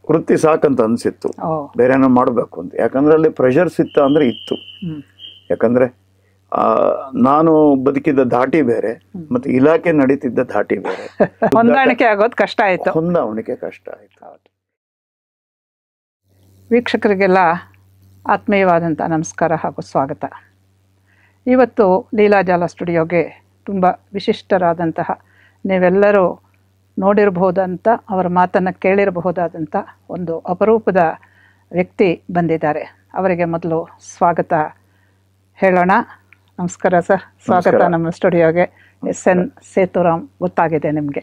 ವೃತ್ತಿ ಸಾಕಂತ ಅನ್ಸಿತ್ತು ಓ ಬೇರೆ ಏನೋ ಮಾಡಬೇಕು ಅಂತ ಯಾಕಂದ್ರೆ ಅಲ್ಲಿ ಪ್ರೆಷರ್ಸ್ ಇತ್ತ ಅಂದ್ರೆ ಇತ್ತು ಹ್ಮ್ ಯಾಕಂದ್ರೆ ಆ, ನಾನು ಬದುಕಿದ್ದ ಧಾಟಿ ಬೇರೆ ಮತ್ತೆ ಇಲಾಖೆ ನಡೀತಿದ್ದ ಧಾಟಿ ಬೇರೆ ಹೊಂದಾಣಿಕೆ ಆಗೋದು ಕಷ್ಟ ಆಯ್ತು ಹೊಂದಾವಣಿಕೆ ಕಷ್ಟ ಆಯ್ತು ವೀಕ್ಷಕರಿಗೆಲ್ಲ ಆತ್ಮೀಯವಾದಂಥ ನಮಸ್ಕಾರ ಹಾಗೂ ಸ್ವಾಗತ ಇವತ್ತು ಲೀಲಾಜಾಲ ಸ್ಟುಡಿಯೋಗೆ ತುಂಬ ವಿಶಿಷ್ಟರಾದಂತಹ ನೀವೆಲ್ಲರೂ ನೋಡಿರಬಹುದಂತ ಅವರ ಮಾತನ್ನು ಕೇಳಿರಬಹುದಾದಂಥ ಒಂದು ಅಪರೂಪದ ವ್ಯಕ್ತಿ ಬಂದಿದ್ದಾರೆ ಅವರಿಗೆ ಮೊದಲು ಸ್ವಾಗತ ಹೇಳೋಣ ನಮಸ್ಕಾರ ಸರ್ ಸ್ವಾಗತ ನಮಸ್ಕಾರ. ನಮ್ಮ ಸ್ಟುಡಿಯೋಗೆ ಎಸ್ ಎನ್ ಸೇತುರಾಮ್ ಗೊತ್ತಾಗಿದೆ ನಿಮಗೆ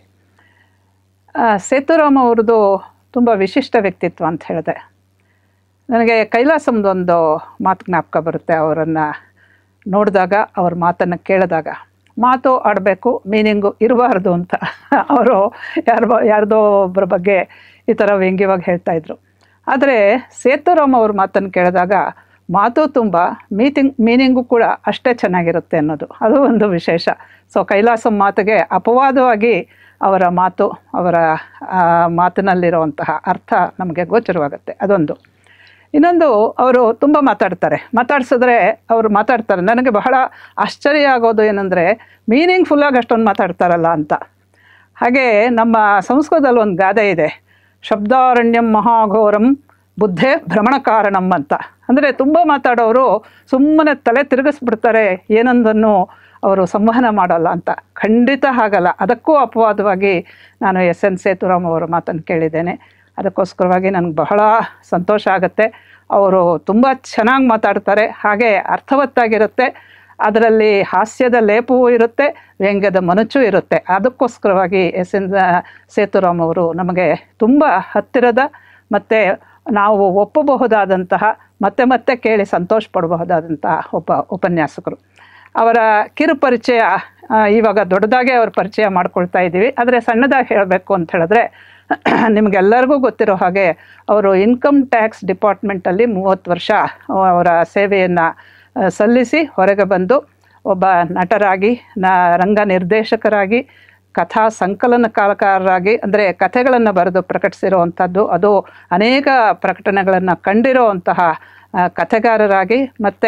ಸೇತುರಾಮ್ ಅವ್ರದ್ದು ತುಂಬ ವಿಶಿಷ್ಟ ವ್ಯಕ್ತಿತ್ವ ಅಂತ ಹೇಳಿದೆ ನನಗೆ ಕೈಲಾಸಮ್ದೊಂದು ಮಾತು ಜ್ಞಾಪಕ ಬರುತ್ತೆ ಅವರನ್ನು ನೋಡಿದಾಗ ಅವ್ರ ಮಾತನ್ನು ಕೇಳಿದಾಗ ಮಾತು ಆಡಬೇಕು ಮೀನಿಂಗು ಇರಬಾರ್ದು ಅಂತ ಅವರು ಯಾರ ಯಾರ್ದೋ ಒಬ್ಬರ ಬಗ್ಗೆ ಈ ಥರ ವ್ಯಂಗ್ಯವಾಗಿ ಹೇಳ್ತಾ ಇದ್ರು ಆದರೆ ಸೇತುರಾಮ್ ಅವ್ರ ಮಾತನ್ನು ಕೇಳಿದಾಗ ಮಾತು ತುಂಬ ಮೀಟಿಂಗ್ ಮೀನಿಂಗು ಕೂಡ ಅಷ್ಟೇ ಚೆನ್ನಾಗಿರುತ್ತೆ ಅನ್ನೋದು ಅದು ಒಂದು ವಿಶೇಷ ಸೊ ಕೈಲಾಸಂ ಮಾತಿಗೆ ಅಪವಾದವಾಗಿ ಅವರ ಮಾತು ಅವರ ಆ, ಮಾತಿನಲ್ಲಿರುವಂತಹ ಅರ್ಥ ನಮಗೆ ಗೋಚರವಾಗುತ್ತೆ ಅದೊಂದು ಇನ್ನೊಂದು ಅವರು ತುಂಬ ಮಾತಾಡ್ತಾರೆ ಮಾತಾಡ್ಸಿದ್ರೆ ಅವರು ಮಾತಾಡ್ತಾರೆ ನನಗೆ ಬಹಳ ಆಶ್ಚರ್ಯ ಆಗೋದು ಏನಂದರೆ ಮೀನಿಂಗ್ಫುಲ್ಲಾಗಿ ಅಷ್ಟೊಂದು ಮಾತಾಡ್ತಾರಲ್ಲ ಅಂತ ಹಾಗೆ ನಮ್ಮ ಸಂಸ್ಕೃತದಲ್ಲಿ ಒಂದು ಗಾದೆ ಇದೆ ಶಬ್ದಾರಣ್ಯಂ ಮಹಾಘೋರಂ ಬುದ್ಧೇ ಭ್ರಮಣ ಕಾರಣಂ ಅಂತ ಅಂದರೆ ತುಂಬ ಮಾತಾಡೋರು ಸುಮ್ಮನೆ ತಲೆ ತಿರುಗಿಸ್ಬಿಡ್ತಾರೆ ಏನೊಂದನ್ನು ಅವರು ಸಂವಹನ ಮಾಡಲ್ಲ ಅಂತ ಖಂಡಿತ ಹಾಗಲ್ಲ ಅದಕ್ಕೂ ಅಪವಾದವಾಗಿ ನಾನು ಎಸ್ ಎನ್ ಸೇತುರಾಮ್ ಅವರ ಮಾತನ್ನು ಕೇಳಿದ್ದೇನೆ ಅದಕ್ಕೋಸ್ಕರವಾಗಿ ನನಗೆ ಬಹಳ ಸಂತೋಷ ಆಗುತ್ತೆ ಅವರು ತುಂಬ ಚೆನ್ನಾಗಿ ಮಾತಾಡ್ತಾರೆ ಹಾಗೆ ಅರ್ಥವತ್ತಾಗಿರುತ್ತೆ ಅದರಲ್ಲಿ ಹಾಸ್ಯದ ಲೇಪವೂ ಇರುತ್ತೆ ವ್ಯಂಗ್ಯದ ಮನುಚೂ ಇರುತ್ತೆ ಅದಕ್ಕೋಸ್ಕರವಾಗಿ ಎಸ್ ಎನ್ ಸೇತುರಾಮ್ ಅವರು ನಮಗೆ ತುಂಬ ಹತ್ತಿರದ ಮತ್ತು ನಾವು ಒಪ್ಪಬಹುದಾದಂತಹ ಮತ್ತೆ ಮತ್ತೆ ಕೇಳಿ ಸಂತೋಷ ಪಡಬಹುದಾದಂತಹ ಒಬ್ಬ ಉಪನ್ಯಾಸಕರು ಅವರ ಕಿರು ಪರಿಚಯ ಆ, ಇವಾಗ ದೊಡ್ಡದಾಗೆ ಅವ್ರ ಪರಿಚಯ ಮಾಡ್ಕೊಳ್ತಾ ಇದ್ದೀವಿ ಆದರೆ ಸಣ್ಣದಾಗಿ ಹೇಳಬೇಕು ಅಂತ ಹೇಳಿದ್ರೆ ನಿಮಗೆಲ್ಲರಿಗೂ ಗೊತ್ತಿರೋ ಹಾಗೆ ಅವರು ಇನ್ಕಮ್ ಟ್ಯಾಕ್ಸ್ ಡಿಪಾರ್ಟ್ಮೆಂಟಲ್ಲಿ ಮೂವತ್ತು ವರ್ಷ ಅವರ ಸೇವೆಯನ್ನು ಸಲ್ಲಿಸಿ ಹೊರಗೆ ಬಂದು ಒಬ್ಬ ನಟರಾಗಿ ನ ರಂಗ ನಿರ್ದೇಶಕರಾಗಿ ಕಥಾ ಸಂಕಲನಕಾರರಾಗಿ ಅಂದರೆ ಕಥೆಗಳನ್ನು ಬರೆದು ಪ್ರಕಟಿಸಿರುವಂಥದ್ದು ಅದು ಅನೇಕ ಪ್ರಕಟಣೆಗಳನ್ನು ಕಂಡಿರುವಂತಹ ಆ, ಕಥೆಗಾರರಾಗಿ ಮತ್ತು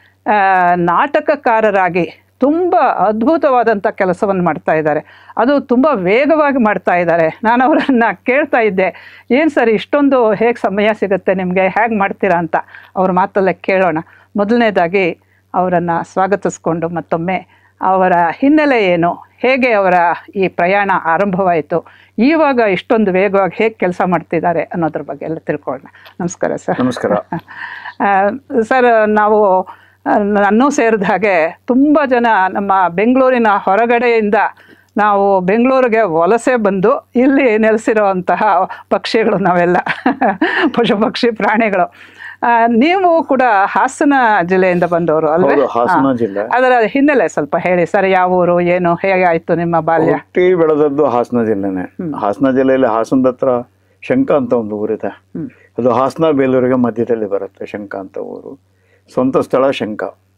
ನಾಟಕಕಾರರಾಗಿ ತುಂಬ ಅದ್ಭುತವಾದಂಥ ಕೆಲಸವನ್ನು ಮಾಡ್ತಾ ಇದ್ದಾರೆ ಅದು ತುಂಬ ವೇಗವಾಗಿ ಮಾಡ್ತಾ ಇದ್ದಾರೆ ನಾನು ಅವರನ್ನು ಕೇಳ್ತಾ ಇದ್ದೆ ಏನು ಸರ್ ಇಷ್ಟೊಂದು ಹೇಗೆ ಸಮಯ ಸಿಗುತ್ತೆ ನಿಮಗೆ ಹೇಗೆ ಮಾಡ್ತೀರಾ ಅಂತ ಅವ್ರ ಮಾತಲ್ಲೇ ಕೇಳೋಣ ಮೊದಲನೇದಾಗಿ ಅವರನ್ನು ಸ್ವಾಗತಿಸ್ಕೊಂಡು ಮತ್ತೊಮ್ಮೆ ಅವರ ಹಿನ್ನೆಲೆ ಏನು ಹೇಗೆ ಅವರ ಈ ಪ್ರಯಾಣ ಆರಂಭವಾಯಿತು ಇವಾಗ ಇಷ್ಟೊಂದು ವೇಗವಾಗಿ ಹೇಗೆ ಕೆಲಸ ಮಾಡ್ತಿದ್ದಾರೆ ಅನ್ನೋದ್ರ ಬಗ್ಗೆ ಎಲ್ಲ ತಿಳ್ಕೊಳ್ಳೋಣ ನಮಸ್ಕಾರ ಸರ್ ನಮಸ್ಕಾರ ಆ, ಸರ್ ನಾವು ಆ, ನನ್ನೂ ಸೇರಿದ ಹಾಗೆ ತುಂಬ ಜನ ನಮ್ಮ ಬೆಂಗಳೂರಿನ ಹೊರಗಡೆಯಿಂದ ನಾವು ಬೆಂಗಳೂರಿಗೆ ವಲಸೆ ಬಂದು ಇಲ್ಲಿ ನೆಲೆಸಿರುವಂತಹ ಪಕ್ಷಿಗಳು ನಾವೆಲ್ಲ ಪಶು ಪಕ್ಷಿ ಪ್ರಾಣಿಗಳು ಆ, ನೀವು ಕೂಡ ಹಾಸನ ಜಿಲ್ಲೆಯಿಂದ ಬಂದವರು ಅಲ್ವೇ ಹೌದು ಹಾಸನ ಹಾ. ಜಿಲ್ಲೆ ಅದರ ಹಿನ್ನೆಲೆ ಸ್ವಲ್ಪ ಹೇಳಿ ಸರ್ ಯಾವ ಊರು ಏನು ಹೇಗಾಯ್ತು ನಿಮ್ಮ ಬಾಲ್ಯ ಹುಟ್ಟಿ ಬೆಳೆದದ್ದು ಹಾಸನ ಜಿಲ್ಲೆನೆ ಹಾಸನ ಜಿಲ್ಲೆಯಲ್ಲಿ ಹಾಸನದ ಹತ್ರ ಶಂಕ ಅಂತ ಒಂದು ಊರಿದೆ ಹ್ಮ್. ಅದು ಹಾಸನ ಬೇಲೂರಿಗೆ ಮಧ್ಯದಲ್ಲಿ ಬರುತ್ತೆ ಶಂಕ ಅಂತ ಊರು ಸ್ವಂತ ಸ್ಥಳ ಶಂಕ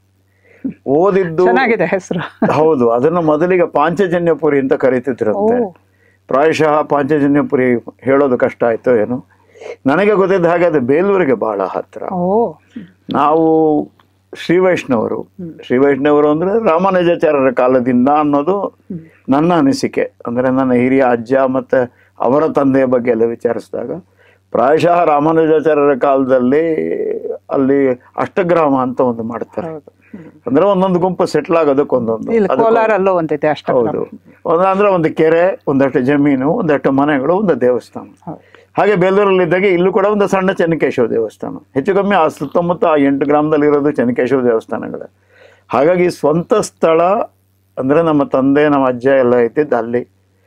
ಓದಿದ್ದು ಚೆನ್ನಾಗಿದೆ ಹೆಸರು ಹೌದು ಅದನ್ನ ಮೊದಲಿಗೆ ಪಾಂಚಜನ್ಯಪುರಿ ಅಂತ ಕರೀತಿದ್ರಂತೆ ಓ. ಪ್ರಾಯಶಃ ಪಾಂಚಜನ್ಯಪುರಿ ಹೇಳೋದು ಕಷ್ಟ ಆಯ್ತು ಏನು ನನಗೆ ಗೊತ್ತಿದ್ದ ಹಾಗೆ ಅದು ಬೇಲೂರಿಗೆ ಬಹಳ ಹತ್ರ ಓ ನಾವು ಶ್ರೀ ವೈಷ್ಣವರು ಶ್ರೀ ವೈಷ್ಣವರು ಅಂದ್ರೆ ರಾಮಾನುಜಾಚಾರ್ಯರ ಕಾಲದಿಂದ ಅನ್ನೋದು ನನ್ನ ಅನಿಸಿಕೆ ಅಂದ್ರೆ ನನ್ನ ಹಿರಿಯ ಅಜ್ಜ ಮತ್ತೆ ಅವರ ತಂದೆಯ ಬಗ್ಗೆ ಎಲ್ಲ ವಿಚಾರಿಸಿದಾಗ ಪ್ರಾಯಶಃ ರಾಮಾನುಜಾಚಾರ್ಯರ ಕಾಲದಲ್ಲಿ ಅಲ್ಲಿ ಅಷ್ಟಗ್ರಾಮ ಅಂತ ಒಂದು ಮಾಡ್ತಾರೆ ಹೌದು ಅಂದ್ರೆ ಒಂದೊಂದು ಗುಂಪು ಸೆಟ್ಲ್ ಆಗೋದಕ್ಕೆ ಒಂದೊಂದು ಇಲ್ಲಿ ಅದಕ್ಕೆ- ಕೋಲಾರಲ್ಲೂ ಒಂದಿದೆ ಅಷ್ಟೇ ಹೌದು ಒಂದು ಅಂದ್ರೆ ಒಂದು ಕೆರೆ ಒಂದಷ್ಟು ಜಮೀನು ಒಂದಷ್ಟು ಮನೆಗಳು ಒಂದು ದೇವಸ್ಥಾನ ಹೌದು. ಹಾಗೆ ಬೇಲೂರಲ್ಲಿದ್ದಾಗ ಇಲ್ಲೂ ಕೂಡ ಒಂದು ಸಣ್ಣ ಚೆನ್ನಕೇಶವ ದೇವಸ್ಥಾನ ಹೆಚ್ಚು ಕಮ್ಮಿ ಆ ಸುತ್ತಮುತ್ತ ಆ ಎಂಟು ಗ್ರಾಮದಲ್ಲಿ ಇರೋದು ಚೆನ್ನಕೇಶವ ದೇವಸ್ಥಾನಗಳೇ ಹಾಗಾಗಿ ಸ್ವಂತ ಸ್ಥಳ ಅಂದ್ರೆ ನಮ್ಮ ತಂದೆ ನಮ್ಮ ಅಜ್ಜ ಎಲ್ಲ ಇದ್ದಿದ್ದು ಅಲ್ಲಿ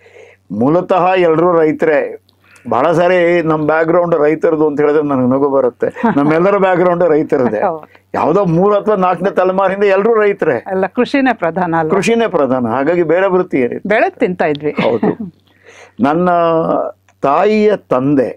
ಮೂಲತಃ ಎಲ್ಲರೂ ರೈತರೇ ಬಹಳ ಸಾರಿ ನಮ್ಮ ಬ್ಯಾಕ್ಗ್ರೌಂಡ್ ರೈತರದು ಅಂತ ಹೇಳಿದ್ರೆ ನನಗೆ ನಗು ಬರುತ್ತೆ ನಮ್ಮೆಲ್ಲರ ಬ್ಯಾಕ್ಗ್ರೌಂಡ್ ರೈತರದೇ ಹೌದು. ಯಾವುದೋ ಮೂರು ಅಥವಾ ನಾಲ್ಕನೇ ತಲೆಮಾರಿಂದ ಎಲ್ಲರೂ ರೈತರೇ ಎಲ್ಲ ಕೃಷಿನೇ ಪ್ರಧಾನ ಅಲ್ವಾ ಕೃಷಿನೇ ಪ್ರಧಾನ ಹಾಗಾಗಿ ಬೇರೆ ವೃತ್ತಿ ಏನಿಲ್ಲ ಬೆಳೆದ್ ತಿಂತಾ ಇದ್ವಿ ಹೌದು ನನ್ನ ತಾಯಿಯ ತಂದೆ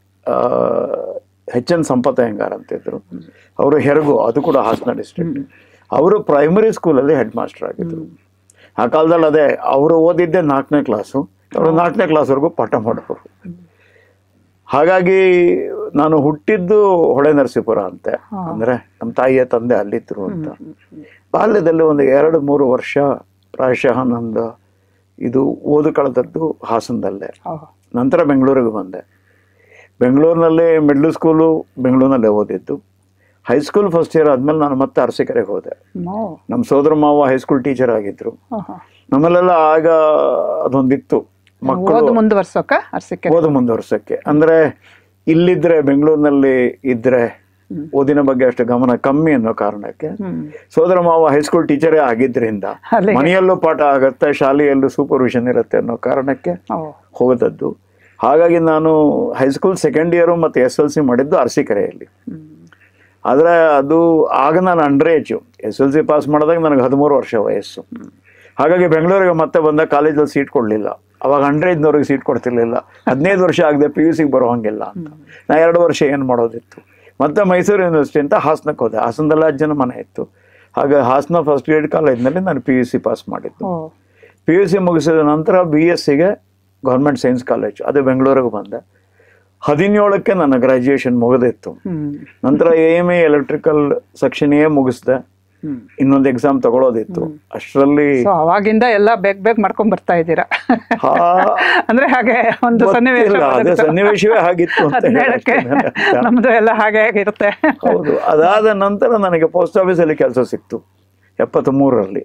ಎಚ್ ಎನ್ ಸಂಪತಯ್ಯಂಗಾರ್ ಅಂತಿದ್ರು ಅವರು ಹೆರಗು ಅದು ಕೂಡ ಹಾಸನ ಡಿಸ್ಟ್ರಿಕ್ಟ್ ಅವರು ಪ್ರೈಮರಿ ಸ್ಕೂಲಲ್ಲಿ ಹೆಡ್ ಮಾಸ್ಟರ್ ಆಗಿದ್ರು ಆ ಕಾಲದಲ್ಲಿ ಅದೇ ಅವರು ಓದಿದ್ದೆ ನಾಲ್ಕನೇ ಕ್ಲಾಸು ಅವರು ನಾಲ್ಕನೇ ಕ್ಲಾಸ್ವರೆಗೂ ಪಾಠ ಮಾಡೋರು ಹಾಗಾಗಿ ನಾನು ಹುಟ್ಟಿದ್ದು ಹೊಳೆ ನರಸೀಪುರ ಅಂತೆ ಅಂದ್ರೆ ನಮ್ಮ ತಾಯಿಯ ತಂದೆ ಅಲ್ಲಿದ್ರು ಅಂತ ಬಾಲ್ಯದಲ್ಲಿ ಒಂದು ಎರಡು ಮೂರು ವರ್ಷ ಪ್ರಾಯಶಃ ನಂದು ಇದು ಓದು ಕಳೆದದ್ದು ಹಾಸನದಲ್ಲೇ ಓ ನಂತರ ಬೆಂಗಳೂರಿಗೆ ಬಂದೆ ಬೆಂಗಳೂರಿನಲ್ಲಿ ಮಿಡ್ಲ್ ಸ್ಕೂಲು ಬೆಂಗಳೂರಿನಲ್ಲೇ ಓದಿದ್ದು ಹೈಸ್ಕೂಲ್ ಫಸ್ಟ್ ಇಯರ್ ಆದ್ಮೇಲೆ ನಾನು ಮತ್ತೆ ಅರಸೀಕೆರೆಗೆ ಹೋದೆ ನೋ ನಮ್ಮ ಸೋದರ ಮಾವ ಹೈಸ್ಕೂಲ್ ಟೀಚರ್ ಆಗಿದ್ರು ಓಹೋ ನಮ್ಮಲ್ಲೆಲ್ಲ ಆಗ ಅದೊಂದಿತ್ತು ಮಕ್ಕಳು ಓದು ಮುಂದುವರ್ಸೋಕ ಅರ್ಸಿಕೆ ಓದು ಮುಂದುವರ್ಸಕ್ಕೆ ಅಂದ್ರೆ ಇಲ್ಲಿದ್ರೆ ಬೆಂಗಳೂರಿನಲ್ಲಿ ಇದ್ರೆ ಓದಿನ ಬಗ್ಗೆ ಅಷ್ಟು ಗಮನ ಕಮ್ಮಿ ಅನ್ನೋ ಕಾರಣಕ್ಕೆ ಹ್ಮ್ ಸೋದರ ಮಾವ ಹೈಸ್ಕೂಲ್ ಟೀಚರೇ ಆಗಿದ್ರಿಂದ ಅಲ್ಲಿಗೆ. ಮನೆಯಲ್ಲೂ ಪಾಠ ಆಗತ್ತೆ ಶಾಲೆಯಲ್ಲೂ ಸೂಪರ್ವಿಷನ್ ಇರುತ್ತೆ ಅನ್ನೋ ಕಾರಣಕ್ಕೆ ಓ ಹೋದದ್ದು ಹಾಗಾಗಿ ನಾನು ಹೈಸ್ಕೂಲ್ ಸೆಕೆಂಡ್ ಇಯರು ಮತ್ತು ಎಸ್ ಎಲ್ ಸಿ ಮಾಡಿದ್ದು ಅರಸೀಕೆರೆಯಲ್ಲಿ ಹ್ಮ್ ಆದರೆ ಅದು ಆಗ ನಾನು under age S L C pass ಮಾಡಿದಾಗ ನನಗೆ ಹದಿಮೂರು ವರ್ಷ ವಯಸ್ಸು ಹಾಗಾಗಿ ಬೆಂಗಳೂರಿಗೆ ಮತ್ತೆ ಬಂದ ಕಾಲೇಜಲ್ಲಿ ಸೀಟ್ ಕೊಡಲಿಲ್ಲ ಅವಾಗ ಅಂಡರ್ ಏಜ್ನವ್ರಿಗೆ ಸೀಟ್ ಕೊಡ್ತಿರ್ಲಿಲ್ಲ ಹದಿನೈದು ವರ್ಷ ಆಗದೆ ಪಿ ಯು ಸಿಗೆ ಬರೋ ಹಂಗಿಲ್ಲ ಅಂತ ನಾ ಎರಡು ವರ್ಷ ಏನು ಮಾಡೋದಿತ್ತು ಮತ್ತೆ ಮೈಸೂರು ಯೂನಿವರ್ಸಿಟಿ ಅಂತ ಹಾಸನಕ್ಕೆ ಹೋದೆ ಹಾಸನದಲ್ಲಿ ಹತ್ತು ಜನ ಮನೆ ಇತ್ತು ಹಾಗೆ ಹಾಸನ ಫಸ್ಟ್ ಗ್ರೇಡ್ ಕಾಲೇಜ್ನಲ್ಲಿ ನಾನು ಪಿ ಯು ಸಿ ಪಾಸ್ ಮಾಡಿದ್ದು ಓ ಪಿ ಯು ಸಿ ಮುಗಿಸಿದ ನಂತರ ಬಿ ಎಸ್ ಸಿಗೆ ಗೌರ್ಮೆಂಟ್ ಸೈನ್ಸ್ ಕಾಲೇಜ್ ಅದು ಬೆಂಗಳೂರಿಗೆ ಬಂದೆ ಹದಿನೇಳಕ್ಕೆ ನನ್ನ ಗ್ರ್ಯಾಜುಯೇಷನ್ ಮುಗಿದಿತ್ತು ಹ್ಮ್ ನಂತರ A M A electrical section A ಮುಗಿಸ್ದೆ ಹ್ಮ್ ಇನ್ನೊಂದು ಎಕ್ಸಾಮ್ ತಗೊಳ್ಳೋದಿತ್ತು ಅಷ್ಟರಲ್ಲಿ ಸೊ ಅವಾಗಿಂದ ಎಲ್ಲ ಬೇಗ ಬೇಗ ಮಾಡ್ಕೊಂಡ್ ಬರ್ತಾ ಇದ್ದೀರಾ ಹಾ, ಅಂದ್ರೆ ಹಾಗೆ ಒಂದು ಸನ್ನಿವೇಶ ಗೊತ್ತಿಲ್ಲ, ಅದೇ ಬರುತ್ತೆ. ಸನ್ನಿವೇಶವೇ ಆಗಿತ್ತು ಅಂತ ಹದಿನೇಳಕ್ಕೆ ಹೇಳಕ್ಕೆ ನಮ್ದು ಎಲ್ಲ ಹಾಗೆ ಆಗಿರುತ್ತೆ ಹೌದು ಅದಾದ ನಂತರ ನನಗೆ ಪೋಸ್ಟ್ ಆಫೀಸಲ್ಲಿ ಕೆಲಸ ಸಿಕ್ತು ಎಪ್ಪತ್ತ್ ಮೂರರಲ್ಲಿ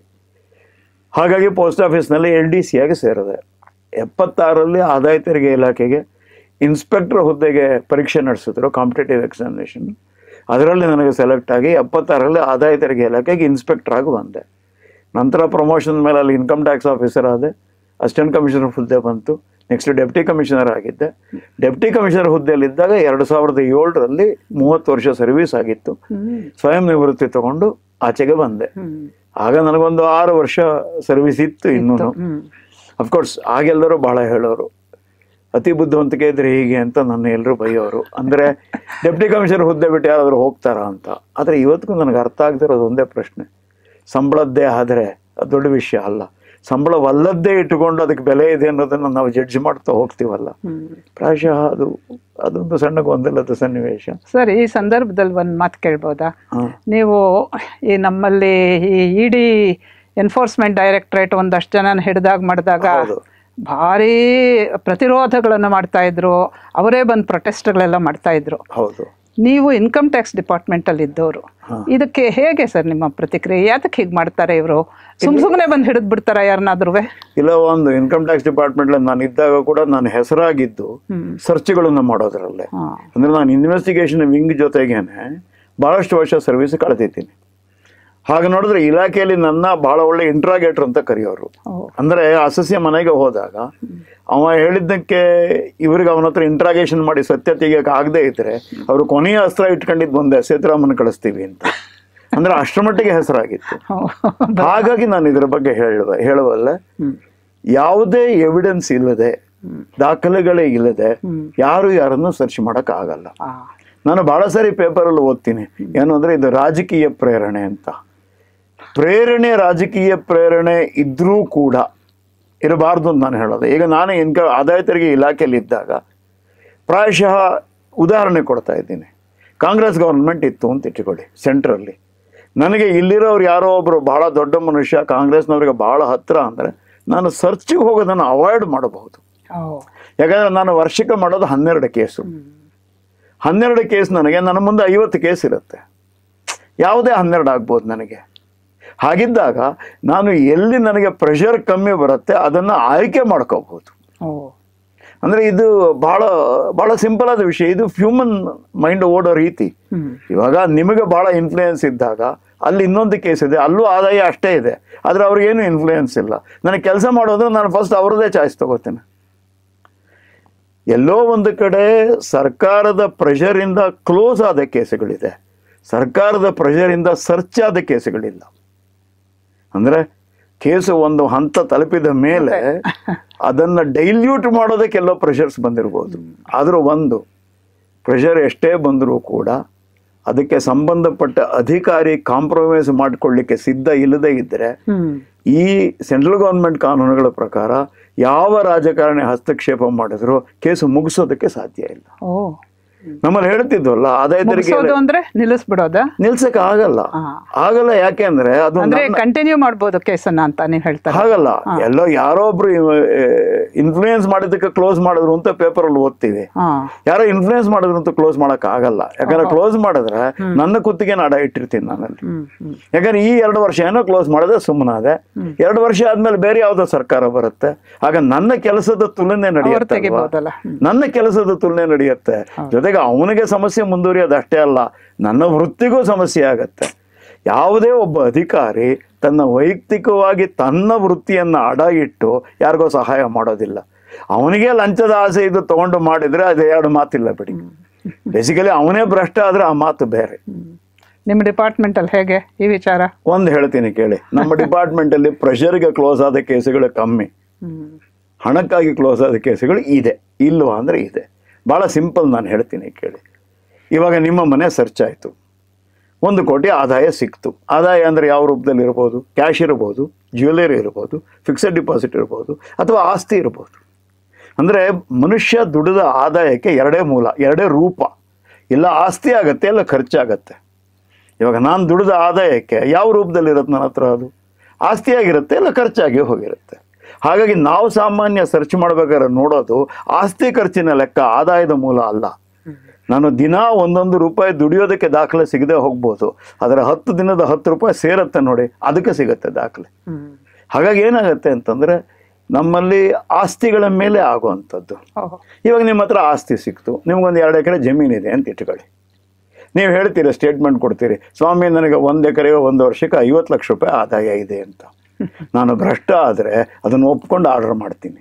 ಹಾಗಾಗಿ ಪೋಸ್ಟ್ ಆಫೀಸ್ನಲ್ಲಿ ಎಲ್ ಡಿ ಸಿ ಆಗಿ ಸೇರಿದೆ ಎಪ್ಪತ್ತಾರರಲ್ಲಿ ಆದಾಯ ತೆರಿಗೆ ಇಲಾಖೆಗೆ ಇನ್ಸ್ಪೆಕ್ಟರ್ ಹುದ್ದೆಗೆ ಪರೀಕ್ಷೆ ನಡೆಸಿದ್ರು ಕಾಂಪಿಟೇಟಿವ್ ಎಕ್ಸಾಮಿನೇಷನ್ ಅದರಲ್ಲಿ ನನಗೆ ಸೆಲೆಕ್ಟ್ ಆಗಿ ಎಪ್ಪತ್ತಾರರಲ್ಲಿ ಆದಾಯ ತೆರಿಗೆ ಇಲಾಖೆಗೆ ಇನ್ಸ್ಪೆಕ್ಟರ್ ಆಗಿ ಬಂದೆ ನಂತರ ಪ್ರಮೋಷನ್ ಮೇಲೆ ಅಲ್ಲಿ ಇನ್ಕಮ್ ಟ್ಯಾಕ್ಸ್ ಆಫೀಸರ್ ಆದೆ ಅಸಿಸ್ಟೆಂಟ್ ಕಮಿಷನರ್ ಹುದ್ದೆ ಬಂತು ನೆಕ್ಸ್ಟ್ ಡೆಪ್ಟಿ ಕಮಿಷನರ್ ಆಗಿದ್ದೆ ಡೆಪ್ಟಿ ಕಮಿಷನರ್ ಹುದ್ದೆಯಲ್ಲಿದ್ದಾಗ ಎರಡು ಸಾವಿರದ ಏಳರಲ್ಲಿ ಮೂವತ್ತು ವರ್ಷ ಸರ್ವಿಸ್ ಆಗಿತ್ತು ಹ್ಮ್ ಸ್ವಯಂ ನಿವೃತ್ತಿ ತಗೊಂಡು ಆಚೆಗೆ ಬಂದೆ ಹ್ಮ್ ಆಗ ನನಗೊಂದು ಆರು ವರ್ಷ ಸರ್ವಿಸ್ ಇತ್ತು ಇನ್ನೂ ಹ್ಮ್ ಅಫ್ಕೋರ್ಸ್ ಆಗೆಲ್ಲರೂ ಬಹಳ ಹೇಳೋರು ಅತಿ ಬುದ್ಧಿವಂತಿಕೆ ಇದ್ರೆ ಹೀಗೆ ಅಂತ ನನ್ನ ಎಲ್ಲರೂ ಬೈಯೋರು ಅಂದ್ರೆ ಡೆಪ್ಟಿ ಕಮಿಷನರ್ ಹುದ್ದೆ ಬಿಟ್ಟು ಯಾರಾದರೂ ಹೋಗ್ತಾರಾ ಅಂತ ಆದರೆ ಇವತ್ತಿಗೂ ನನಗೆ ಅರ್ಥ ಆಗ್ತಿರೋದು ಒಂದೇ ಪ್ರಶ್ನೆ ಸಂಬಳದ್ದೇ ಆದರೆ ಅದು ದೊಡ್ಡ ವಿಷಯ ಅಲ್ಲ ಸಂಬಳವಲ್ಲದ್ದೇ ಇಟ್ಟುಕೊಂಡು ಅದಕ್ಕೆ ಬೆಲೆ ಇದೆ ಅನ್ನೋದನ್ನು ನಾವು ಜಡ್ಜ್ ಮಾಡ್ತಾ ಹೋಗ್ತೀವಲ್ಲ ಹ್ಮ್ ಪ್ರಾಯಶಃ ಅದು ಅದೊಂದು ಸಣ್ಣ ಗೊಂದಲದ ಸನ್ನಿವೇಶ ಸರ್ ಈ ಸಂದರ್ಭದಲ್ಲಿ ಒಂದು ಮಾತು ಕೇಳ್ಬೋದಾ ಹಾ. ನೀವು ಈ ನಮ್ಮಲ್ಲಿ ಈ ಇಡಿ ಎನ್ಫೋರ್ಸ್ಮೆಂಟ್ ಡೈರೆಕ್ಟರೇಟ್ ಒಂದಷ್ಟು ಜನ ಹಿಡಿದಾಗ ಮಾಡಿದಾಗ ಹೌದು. ಭಾರಿ ಪ್ರತಿರೋಧಗಳನ್ನು ಮಾಡ್ತಾ ಇದ್ರು ಅವರೇ ಬಂದು ಪ್ರೊಟೆಸ್ಟ್ಗಳೆಲ್ಲ ಮಾಡ್ತಾ ಇದ್ರು ಹೌದು ನೀವು ಇನ್ಕಮ್ ಟ್ಯಾಕ್ಸ್ ಡಿಪಾರ್ಟ್ಮೆಂಟಲ್ಲಿ ಇದ್ದವರು ಇದಕ್ಕೆ ಹೇಗೆ ಸರ್ ನಿಮ್ಮ ಪ್ರತಿಕ್ರಿಯೆ ಯಾತಕ್ಕೆ ಹೀಗೆ ಮಾಡ್ತಾರೆ ಇವರು ಸುಮ್ ಸುಮ್ಮನೆ ಬಂದು ಹಿಡಿದು ಬಿಡ್ತಾರ ಯಾರನ್ನಾದ್ರೂ ಇಲ್ಲ ಒಂದು ಇನ್ಕಮ್ ಟ್ಯಾಕ್ಸ್ ಡಿಪಾರ್ಟ್ಮೆಂಟ್ ನಾನು ಇದ್ದಾಗ ಕೂಡ ನಾನು ಹೆಸರಾಗಿದ್ದು ಹ್ಮ್ ಸರ್ಚ್ಗಳನ್ನು ಮಾಡೋದ್ರಲ್ಲೇ ಹಾ ಅಂದ್ರೆ ನಾನು ಇನ್ವೆಸ್ಟಿಗೇಷನ್ ವಿಂಗ್ ಜೊತೆಗೇನೆ ಬಹಳಷ್ಟು ವರ್ಷ ಸರ್ವಿಸ್ ಕಳೆದಿದ್ದೀನಿ ಹಾಗೆ ನೋಡಿದ್ರೆ ಇಲಾಖೆಯಲ್ಲಿ ನನ್ನ ಬಹಳ ಒಳ್ಳೆ ಇಂಟ್ರಾಗೇಟರ್ ಅಂತ ಕರೆಯೋರು ಓ ಅಂದ್ರೆ ಅಸಸ್ಯ ಮನೆಗೆ ಹೋದಾಗ ಅವ ಹೇಳಿದ್ದಕ್ಕೆ ಇವ್ರಿಗೆ ಅವನ ಹತ್ರ ಇಂಟ್ರಾಗೇಷನ್ ಮಾಡಿ ಸತ್ಯ ತೆಗಿಯಕ್ಕೆ ಆಗದೆ ಇದ್ರೆ ಅವರು ಕೊನೆಯ ಅಸ್ತ್ರ ಇಟ್ಕೊಂಡಿದ್ದು ಒಂದೇ ಸೇತುರಾಮನ್ ಕಳಿಸ್ತೀವಿ ಅಂತ ಅಂದ್ರೆ ಅಷ್ಟರ ಮಟ್ಟಿಗೆ ಹೆಸರಾಗಿತ್ತು ಹಾಗಾಗಿ ನಾನು ಇದ್ರ ಬಗ್ಗೆ ಹೇಳುವ ಹೇಳುವಲ್ಲ ಹ್ಮ್ ಯಾವುದೇ ಎವಿಡೆನ್ಸ್ ಇಲ್ಲದೆ ದಾಖಲೆಗಳೇ ಇಲ್ಲದೆ ಹ್ಮ್. ಯಾರು ಯಾರನ್ನು ಸರ್ಚ್ ಮಾಡಕ್ ಆಗಲ್ಲ ಆ, ನಾನು ಬಹಳ ಸಾರಿ ಪೇಪರಲ್ಲಿ ಓದ್ತೀನಿ ಏನು ಅಂದ್ರೆ ಇದು ರಾಜಕೀಯ ಪ್ರೇರಣೆ ಅಂತ ಪ್ರೇರಣೆ ರಾಜಕೀಯ ಪ್ರೇರಣೆ ಇದ್ರೂ ಕೂಡ ಇರಬಾರ್ದು ಅಂತ ನಾನು ಹೇಳೋದು ಈಗ ನಾನು ಇನ್ಕ ಆದಾಯ ತೆರಿಗೆ ಇಲಾಖೆಯಲ್ಲಿ ಇದ್ದಾಗ ಪ್ರಾಯಶಃ ಉದಾಹರಣೆ ಕೊಡ್ತಾ ಇದ್ದೀನಿ ಕಾಂಗ್ರೆಸ್ ಗೌರ್ಮೆಂಟ್ ಇತ್ತು ಅಂತ ಇಟ್ಟುಕೊಳ್ಳಿ ಸೆಂಟ್ರಲ್ಲಿ ನನಗೆ ಇಲ್ಲಿರೋರು ಯಾರೋ ಒಬ್ಬರು ಬಹಳ ದೊಡ್ಡ ಮನುಷ್ಯ ಕಾಂಗ್ರೆಸ್ನವ್ರಿಗೆ ಬಹಳ ಹತ್ರ ಅಂದರೆ ನಾನು ಸರ್ಚಿಗೆ ಹೋಗೋದನ್ನು ಅವಾಯ್ಡ್ ಮಾಡಬಹುದು ಓ ಯಾಕಂದ್ರೆ ನಾನು ವರ್ಷಕ್ಕೆ ಮಾಡೋದು ಹನ್ನೆರಡು ಕೇಸು ಹನ್ನೆರಡು ಕೇಸ್ ನನಗೆ ನನ್ನ ಮುಂದೆ ಐವತ್ತು ಕೇಸ್ ಇರುತ್ತೆ ಯಾವುದೇ ಹನ್ನೆರಡು ಆಗ್ಬೋದು ನನಗೆ ಹಾಗಿದ್ದಾಗ ನಾನು ಎಲ್ಲಿ ನನಗೆ ಪ್ರೆಷರ್ ಕಮ್ಮಿ ಬರುತ್ತೆ ಅದನ್ನು ಆಯ್ಕೆ ಮಾಡ್ಕೋಬಹುದು ಓ ಅಂದರೆ ಇದು ಭಾಳ ಭಾಳ ಸಿಂಪಲ್ ಆದ ವಿಷಯ ಇದು ಹ್ಯೂಮನ್ ಮೈಂಡ್ ಓಡೋ ರೀತಿ ಹ್ಮ್ ಇವಾಗ ನಿಮಗೆ ಭಾಳ ಇನ್ಫ್ಲೂಯೆನ್ಸ್ ಇದ್ದಾಗ ಅಲ್ಲಿ ಇನ್ನೊಂದು ಕೇಸ್ ಇದೆ ಅಲ್ಲೂ ಆದಾಯ ಅಷ್ಟೇ ಇದೆ ಆದರೆ ಅವ್ರಿಗೇನು ಇನ್ಫ್ಲೂಯೆನ್ಸ್ ಇಲ್ಲ ನನಗೆ ಕೆಲಸ ಮಾಡೋದ್ರೆ ನಾನು ಫಸ್ಟ್ ಅವ್ರದ್ದೇ ಚಾಯ್ಸ್ ತಗೋತೇನೆ ಎಲ್ಲೋ ಒಂದು ಕಡೆ ಸರ್ಕಾರದ ಪ್ರೆಷರಿಂದ ಕ್ಲೋಸ್ ಆದ ಕೇಸುಗಳಿದೆ ಸರ್ಕಾರದ ಪ್ರೆಷರಿಂದ ಸರ್ಚ್ ಆದ ಕೇಸುಗಳಿಲ್ಲ ಅಂದ್ರೆ ಕೇಸು ಒಂದು ಹಂತ ತಲುಪಿದ ಮೇಲೆ ಅದನ್ನ ಡೈಲ್ಯೂಟ್ ಮಾಡೋದಕ್ಕೆ ಎಲ್ಲೋ ಪ್ರೆಷರ್ಸ್ ಬಂದಿರ್ಬೋದು ಆದರೂ ಒಂದು ಪ್ರೆಷರ್ ಎಷ್ಟೇ ಬಂದರೂ ಕೂಡ ಅದಕ್ಕೆ ಸಂಬಂಧಪಟ್ಟ ಅಧಿಕಾರಿ ಕಾಂಪ್ರಮೈಸ್ ಮಾಡಿಕೊಳ್ಳಿಕ್ಕೆ ಸಿದ್ಧ ಇಲ್ಲದೆ ಇದ್ದರೆ ಹ್ಮ್ ಈ ಸೆಂಟ್ರಲ್ ಗೌರ್ಮೆಂಟ್ ಕಾನೂನುಗಳ ಪ್ರಕಾರ ಯಾವ ರಾಜಕಾರಣಿ ಹಸ್ತಕ್ಷೇಪ ಮಾಡಿದ್ರು ಕೇಸು ಮುಗಿಸೋದಕ್ಕೆ ಸಾಧ್ಯ ಇಲ್ಲ ಓ ನಮ್ಮಲ್ಲಿ ಹೇಳ್ತಿದ್ವಲ್ಲ ಆದಾಯ ತೆರಿಗೆ ಮುಗಿಸೋದು ಅಂದ್ರೆ ನಿಲ್ಲಿಸ್ಬಿಡೋದಾ ನಿಲ್ಸಕ್ಕೆ ಆಗಲ್ಲ ಹಾ. ಆಗಲ್ಲ ಯಾಕೆಂದ್ರೆ ಅದು ಅಂದ್ರೆ ಕಂಟಿನ್ಯೂ ಮಾಡ್ಬೋದು ಕೇಸನ್ನ ಅಂತ ನೀವು ಹೇಳ್ತಾರೆ ಹಾಗಲ್ಲ ಎಲ್ಲೋ ಯಾರೋ ಒಬ್ರು ಇನ್ಫ್ಲೂಯೆನ್ಸ್ ಮಾಡಿದ್ದಕ್ಕೆ ಕ್ಲೋಸ್ ಮಾಡಿದ್ರು ಅಂತ ಪೇಪರ್ ಅಲ್ಲಿ ಓದ್ತೀವಿ ಹಾ ಯಾರೋ ಇನ್ಫ್ಲೂಯೆನ್ಸ್ ಮಾಡಿದ್ರು ಅಂತ ಕ್ಲೋಸ್ ಮಾಡಕ್ ಆಗಲ್ಲ ಯಾಕಂದ್ರೆ ಕ್ಲೋಸ್ ಮಾಡಿದ್ರೆ ನನ್ನ ಕುತ್ತಿಗೆ ಅಡ ಇಟ್ಟಿರ್ತೀನಿ ನಾನಲ್ಲಿ ಹ್ಮ್ ಹ್ಮ್ ಯಾಕಂದ್ರೆ ಈ ಎರಡು ವರ್ಷ ಏನೋ ಕ್ಲೋಸ್ ಮಾಡಿದ್ರೆ ಸುಮ್ಮನಾದೆ ಎರಡು ವರ್ಷ ಆದ್ಮೇಲೆ ಬೇರೆ ಯಾವ್ದೋ ಸರ್ಕಾರ ಬರುತ್ತೆ ಆಗ ನನ್ನ ಕೆಲಸದ ತುಲನೆ ಅವ್ರು ನಡೆಯುತ್ತೆ ಅಲ್ವಾ? ತೆಗಿಬೋದಲ್ಲ ಹ್ಮ್. ನನ್ನ ಕೆಲಸದ ತುಲನೆ ನಡೆಯುತ್ತೆ ಜೊತೆಗೆ ಅವನಿಗೆ ಸಮಸ್ಯೆ ಮುಂದುವರಿಯೋದು ಅಷ್ಟೇ ಅಲ್ಲ ನನ್ನ ವೃತ್ತಿಗೂ ಸಮಸ್ಯೆ ಆಗತ್ತೆ ಯಾವುದೇ ಒಬ್ಬ ಅಧಿಕಾರಿ ತನ್ನ ವೈಯಕ್ತಿಕವಾಗಿ ತನ್ನ ವೃತ್ತಿಯನ್ನ ಅಡ ಇಟ್ಟು ಯಾರಿಗೋ ಸಹಾಯ ಮಾಡೋದಿಲ್ಲ ಅವನಿಗೆ ಲಂಚದ ಆಸೆ ಇದು ತಗೊಂಡು ಮಾಡಿದ್ರೆ ಅದು ಎರಡು ಮಾತಿಲ್ಲ ಬಿಡಿ ಬೇಸಿಕಲಿ ಅವನೇ ಭ್ರಷ್ಟ ಆದ್ರೆ ಆ ಮಾತು ಬೇರೆ ನಿಮ್ಮ ಡಿಪಾರ್ಟ್ಮೆಂಟ್ ಅಲ್ಲಿ ಹೇಗೆ ಈ ವಿಚಾರ ಒಂದು ಹೇಳ್ತೀನಿ ಕೇಳಿ ನಮ್ಮ ಡಿಪಾರ್ಟ್ಮೆಂಟ್ ಅಲ್ಲಿ ಪ್ರೆಷರ್ಗೆ ಕ್ಲೋಸ್ ಆದ ಕೇಸುಗಳು ಕಮ್ಮಿ ಹ್ಮ್ ಹಣಕ್ಕಾಗಿ ಕ್ಲೋಸ್ ಆದ ಕೇಸುಗಳು ಇದೆ ಇಲ್ವಾ ಅಂದ್ರೆ ಇದೆ ಭಾಳ ಸಿಂಪಲ್ ನಾನು ಹೇಳ್ತೀನಿ ಕೇಳಿ ಇವಾಗ ನಿಮ್ಮ ಮನೆ ಸರ್ಚ್ ಆಯಿತು ಒಂದು ಕೋಟಿ ಆದಾಯ ಸಿಕ್ತು ಆದಾಯ ಅಂದರೆ ಯಾವ ರೂಪದಲ್ಲಿ ಇರ್ಬೋದು ಕ್ಯಾಶ್ ಇರ್ಬೋದು ಜ್ಯುವೆಲರಿ ಇರ್ಬೋದು ಫಿಕ್ಸೆಡ್ ಡಿಪಾಸಿಟ್ ಇರ್ಬೋದು ಅಥವಾ ಆಸ್ತಿ ಇರ್ಬೋದು ಅಂದರೆ ಮನುಷ್ಯ ದುಡಿದ ಆದಾಯಕ್ಕೆ ಎರಡೇ ಮೂಲ ಎರಡೇ ರೂಪ ಇಲ್ಲ ಆಸ್ತಿ ಆಗತ್ತೆ ಇಲ್ಲ ಖರ್ಚಾಗತ್ತೆ ಇವಾಗ ನಾನು ದುಡಿದ ಆದಾಯಕ್ಕೆ ಯಾವ ರೂಪದಲ್ಲಿ ಇರುತ್ತೆ ನನ್ನ ಹತ್ರ ಅದು ಆಸ್ತಿಯಾಗಿರುತ್ತೆ ಇಲ್ಲ ಖರ್ಚಾಗಿ ಹೋಗಿರುತ್ತೆ ಹಾಗಾಗಿ ನಾವು ಸಾಮಾನ್ಯ ಸರ್ಚ್ ಮಾಡ್ಬೇಕಾದ್ರೆ ನೋಡೋದು ಆಸ್ತಿ ಖರ್ಚಿನ ಲೆಕ್ಕ ಆದಾಯದ ಮೂಲ ಅಲ್ಲ ನಾನು ದಿನ ಒಂದೊಂದು ರೂಪಾಯಿ ದುಡಿಯೋದಕ್ಕೆ ದಾಖಲೆ ಸಿಗದೆ ಹೋಗ್ಬೋದು ಅದರ ಹತ್ತು ದಿನದ ಹತ್ತು ರೂಪಾಯಿ ಸೇರತ್ತೆ ನೋಡಿ ಅದಕ್ಕೆ ಸಿಗುತ್ತೆ ದಾಖಲೆ ಹ್ಮ್ ಹಾಗಾಗಿ ಏನಾಗುತ್ತೆ ಅಂತಂದ್ರೆ ನಮ್ಮಲ್ಲಿ ಆಸ್ತಿಗಳ ಮೇಲೆ ಆಗುವಂಥದ್ದು ಓಹೋ ಇವಾಗ ನಿಮ್ಮ ಹತ್ರ ಆಸ್ತಿ ಸಿಕ್ತು ನಿಮ್ಗೊಂದು ಎರಡು ಎಕರೆ ಜಮೀನಿದೆ ಅಂತ ಇಟ್ಕೊಳ್ಳಿ ನೀವು ಹೇಳ್ತೀರಿ ಸ್ಟೇಟ್ಮೆಂಟ್ ಕೊಡ್ತೀರಿ ಸ್ವಾಮಿ ನನಗೆ ಒಂದು ಎಕರೆಗೆ ಒಂದು ವರ್ಷಕ್ಕೆ ಐವತ್ತು ಲಕ್ಷ ರೂಪಾಯಿ ಆದಾಯ ಇದೆ ಅಂತ ನಾನು ಭ್ರಷ್ಟ ಆದರೆ ಅದನ್ನು ಒಪ್ಕೊಂಡು ಆರ್ಡರ್ ಮಾಡ್ತೀನಿ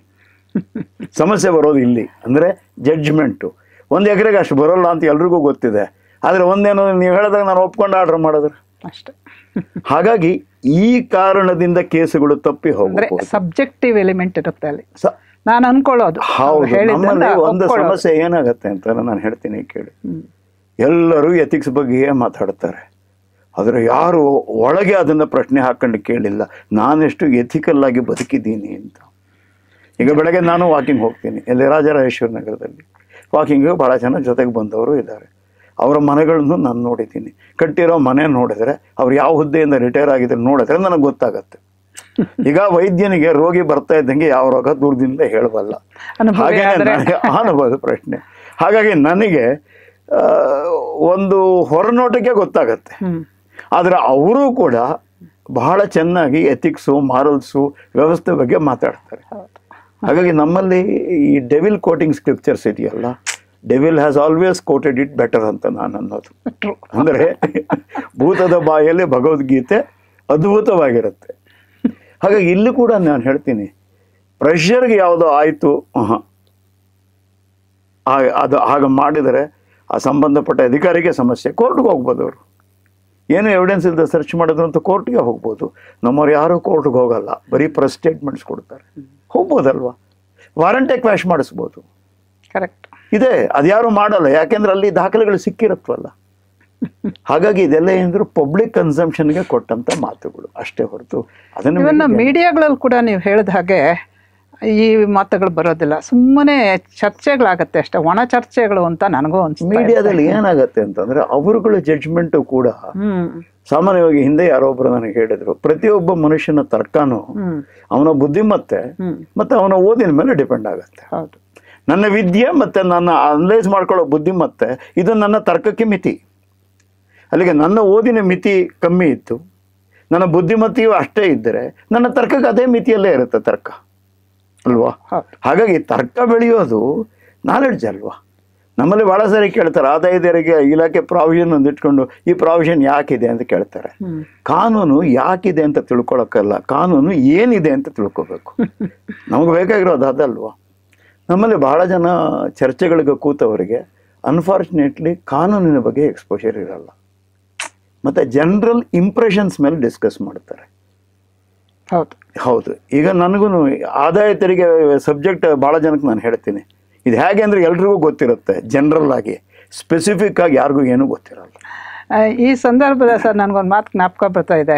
ಸಮಸ್ಯೆ ಬರೋದು ಇಲ್ಲಿ ಅಂದರೆ ಜಡ್ಜ್ಮೆಂಟು ಒಂದು ಎಕರೆಗೆ ಅಷ್ಟು ಬರೋಲ್ಲ ಅಂತ ಎಲ್ರಿಗೂ ಗೊತ್ತಿದೆ ಆದರೆ ಒಂದೇನು ನೀವು ಹೇಳಿದಾಗ ನಾನು ಒಪ್ಕೊಂಡು ಆರ್ಡರ್ ಮಾಡಿದ್ರೆ ಅಷ್ಟೇ ಹಾಗಾಗಿ ಈ ಕಾರಣದಿಂದ ಕೇಸುಗಳು ತಪ್ಪಿ ಅಂದ್ರೆ ಹೋಗಬಹುದು ಸಬ್ಜೆಕ್ಟಿವ್ ಎಲಿಮೆಂಟ್ ಇರುತ್ತೆ ಅಲ್ಲಿ ಸ- ನಾನು ಅನ್ಕೊಳ್ಳೋದು ಅವ್ರು ಹೌದು ಹೇಳಿದ್ದನ್ನ ನಮ್ಮಲ್ಲಿ ಒಂದು ಒಪ್ಕೊಳ್ಳೋದು. ಸಮಸ್ಯೆ ಏನಾಗತ್ತೆ ಅಂತ ನಾನು ಹೇಳ್ತೀನಿ ಕೇಳಿ ಹ್ಮ್. ಎಲ್ಲರೂ ಎಥಿಕ್ಸ್ ಬಗ್ಗೆಯೇ ಮಾತಾಡ್ತಾರೆ ಆದರೆ ಯಾರು ಒಳಗೆ ಅದನ್ನು ಪ್ರಶ್ನೆ ಹಾಕೊಂಡು ಕೇಳಿಲ್ಲ ನಾನೆಷ್ಟು ಎಥಿಕಲ್ ಆಗಿ ಬದುಕಿದ್ದೀನಿ ಅಂತ ಈಗ ಬೆಳಗ್ಗೆ ನಾನು ವಾಕಿಂಗ್ ಹೋಗ್ತೀನಿ ಇಲ್ಲಿ ರಾಜರಾಜೇಶ್ವರ ನಗರದಲ್ಲಿ ವಾಕಿಂಗ್ ಭಾಳ ಜನ ಜೊತೆಗೆ ಬಂದವರು ಇದ್ದಾರೆ ಅವರ ಮನೆಗಳನ್ನು ನಾನು ನೋಡಿದ್ದೀನಿ ಕಟ್ಟಿರೋ ಮನೆ ನೋಡಿದ್ರೆ ಅವ್ರು ಯಾವ ಹುದ್ದೆಯಿಂದ ರಿಟೈರ್ ಆಗಿದ್ರೆ ನೋಡಿದ್ರೆ ನನಗೆ ಗೊತ್ತಾಗತ್ತೆ ಈಗ ವೈದ್ಯನಿಗೆ ರೋಗಿ ಬರ್ತಾ ಇದ್ದಂಗೆ ಯಾವ ರೋಗ ದೂರದಿಂದ ಹೇಳಬಲ್ಲ ಅನುಭವಿ ಹಾಗೆ ಆದ್ರೆ ನನಗೆ ಅನುಭವದ ಪ್ರಶ್ನೆ ಹಾಗಾಗಿ ನನಗೆ ಆ, ಒಂದು ಹೊರನೋಟಕ್ಕೆ ಗೊತ್ತಾಗತ್ತೆ ಹ್ಮ್ ಆದರೆ ಅವರು ಕೂಡ ಬಹಳ ಚೆನ್ನಾಗಿ ಎಥಿಕ್ಸು ಮಾರಲ್ಸು ವ್ಯವಸ್ಥೆ ಬಗ್ಗೆ ಮಾತಾಡ್ತಾರೆ ಹೌದು ಹಾಗಾಗಿ ನಮ್ಮಲ್ಲಿ ಈ ಡೆವಿಲ್ ಕೋಟಿಂಗ್ ಸ್ಕ್ರಿಪ್ಚರ್ಸ್ ಇದೆಯಲ್ಲ devil has always quoted it better ಅಂತ ನಾನು ಅನ್ನೋದು True. ಅಂದರೆ ಭೂತದ ಬಾಯಲ್ಲಿ ಭಗವದ್ಗೀತೆ ಅದ್ಭುತವಾಗಿರುತ್ತೆ ಹಾಗಾಗಿ ಇಲ್ಲಿ ಕೂಡ ನಾನು ಹೇಳ್ತೀನಿ ಪ್ರೆಷರ್ಗೆ ಯಾವುದೋ ಆಯಿತು ಅದು ಹಾಗೆ ಮಾಡಿದರೆ ಆ ಸಂಬಂಧಪಟ್ಟ ಅಧಿಕಾರಿಗೆ ಸಮಸ್ಯೆ ಕೋರ್ಟ್ಗೆ ಹೋಗ್ಬೋದು ಅವರು ಏನು ಎವಿಡೆನ್ಸ್ ಇಲ್ಲದೆ ಸರ್ಚ್ ಮಾಡಿದ್ರು ಅಂತ ಕೋರ್ಟ್ಗೆ ಹೋಗ್ಬೋದು ನಮ್ಮವ್ರು ಯಾರೂ ಕೋರ್ಟ್ಗೆ ಹೋಗಲ್ಲ ಬರೀ ಪ್ರೆಸ್ ಸ್ಟೇಟ್ಮೆಂಟ್ಸ್ ಕೊಡ್ತಾರೆ ಹೋಗ್ಬೋದಲ್ವಾ ವಾರಂಟೇ ಕ್ವಾಶ್ ಮಾಡಿಸ್ಬೋದು ಕರೆಕ್ಟ್ ಇದೆ ಅದ್ಯಾರು ಮಾಡಲ್ಲ ಯಾಕೆಂದ್ರೆ ಅಲ್ಲಿ ದಾಖಲೆಗಳು ಸಿಕ್ಕಿರುತ್ತವಲ್ಲ ಹಾಗಾಗಿ ಇದೆಲ್ಲ ಏನಂದ್ರೆ ಪಬ್ಲಿಕ್ ಕನ್ಸಂಪ್ಷನ್ಗೆ ಕೊಟ್ಟಂತ ಮಾತುಗಳು ಅಷ್ಟೇ ಹೊರತು ಅದನ್ನು ಇವನ್ನ ಮೀಡಿಯಾಗಳಲ್ಲಿ ಕೂಡ ನೀವು ಹೇಳಿದ ಹಾಗೆ ಈ ಮಾತುಗಳು ಬರೋದಿಲ್ಲ ಸುಮ್ಮನೆ ಚರ್ಚೆಗಳಾಗತ್ತೆ ಅಷ್ಟೇ ಒಣ ಚರ್ಚೆಗಳು ಅಂತ ನನಗೂ ಅನ್ಸುತ್ತೆ ಮೀಡಿಯಾದಲ್ಲಿ ಏನಾಗತ್ತೆ ಅಂತಂದ್ರೆ ಅವರುಗಳ ಜಡ್ಜ್ಮೆಂಟ್ ಕೂಡ ಹ್ಮ್ ಸಾಮಾನ್ಯವಾಗಿ ಹಿಂದೆ ಯಾರೋ ಒಬ್ರು ನನಗೆ ಹೇಳಿದ್ರು ಪ್ರತಿಯೊಬ್ಬ ಮನುಷ್ಯನ ತರ್ಕನೂ ಹ್ಮ್ ಅವನ ಬುದ್ಧಿಮತ್ತೆ ಹ್ಮ್ ಮತ್ತೆ ಅವನ ಓದಿನ ಮೇಲೆ ಡಿಪೆಂಡ್ ಆಗುತ್ತೆ ಹೌದು ನನ್ನ ವಿದ್ಯೆ ಮತ್ತೆ ನನ್ನ ಅನಲೈಸ್ ಮಾಡ್ಕೊಳ್ಳೋ ಬುದ್ಧಿಮತ್ತೆ ಇದು ನನ್ನ ತರ್ಕಕ್ಕೆ ಮಿತಿ ಅಲ್ಲಿಗೆ ನನ್ನ ಓದಿನ ಮಿತಿ ಕಮ್ಮಿ ಇತ್ತು ನನ್ನ ಬುದ್ಧಿಮತಿಯು ಅಷ್ಟೇ ಇದ್ದರೆ ನನ್ನ ತರ್ಕಕ್ಕೆ ಅದೇ ಮಿತಿಯಲ್ಲೇ ಇರುತ್ತೆ ತರ್ಕ ಅಲ್ವಾ ಹೌದು ಹಾಗಾಗಿ ತರ್ಕ ಬೆಳೆಯೋದು ನಾಲೆಡ್ಜ್ ಅಲ್ವಾ ನಮ್ಮಲ್ಲಿ ಭಾಳ ಸಾರಿ ಕೇಳ್ತಾರೆ ಆದಾಯ ತೆರಿಗೆ ಇಲಾಖೆ ಪ್ರಾವಿಷನ್ ಒಂದು ಇಟ್ಕೊಂಡು ಈ ಪ್ರಾವಿಷನ್ ಯಾಕಿದೆ ಅಂತ ಕೇಳ್ತಾರೆ ಹ್ಮ್ ಕಾನೂನು ಯಾಕಿದೆ ಅಂತ ತಿಳ್ಕೊಳಕ್ಕಲ್ಲ ಕಾನೂನು ಏನಿದೆ ಅಂತ ತಿಳ್ಕೊಬೇಕು ನಮಗೆ ಬೇಕಾಗಿರೋದು ಅದಲ್ವಾ ನಮ್ಮಲ್ಲಿ ಬಹಳ ಜನ ಚರ್ಚೆಗಳಿಗೆ ಕೂತವರಿಗೆ ಅನ್ಫಾರ್ಚುನೇಟ್ಲಿ ಕಾನೂನಿನ ಬಗ್ಗೆ ಎಕ್ಸ್ಪೋಷರ್ ಇರಲ್ಲ ಮತ್ತು ಜನರಲ್ ಇಂಪ್ರೆಷನ್ಸ್ ಮೇಲೆ ಡಿಸ್ಕಸ್ ಮಾಡ್ತಾರೆ ಹೌದು ಹೌದು ಈಗ ನನಗೂ ಆದಾಯ ತೆರಿಗೆ ಸಬ್ಜೆಕ್ಟ್ ಭಾಳ ಜನಕ್ಕೆ ನಾನು ಹೇಳ್ತೀನಿ ಇದು ಹೇಗೆ ಅಂದರೆ ಎಲ್ರಿಗೂ ಗೊತ್ತಿರುತ್ತೆ ಜನರಲ್ ಆಗಿ ಸ್ಪೆಸಿಫಿಕ್ ಆಗಿ ಯಾರಿಗೂ ಏನೂ ಗೊತ್ತಿರಲ್ಲ ಆ, ಈ ಸಂದರ್ಭದ ಸರ್ ನನಗೊಂದು ಮಾತು ಜ್ಞಾಪಕ ಬರ್ತಾ ಇದೆ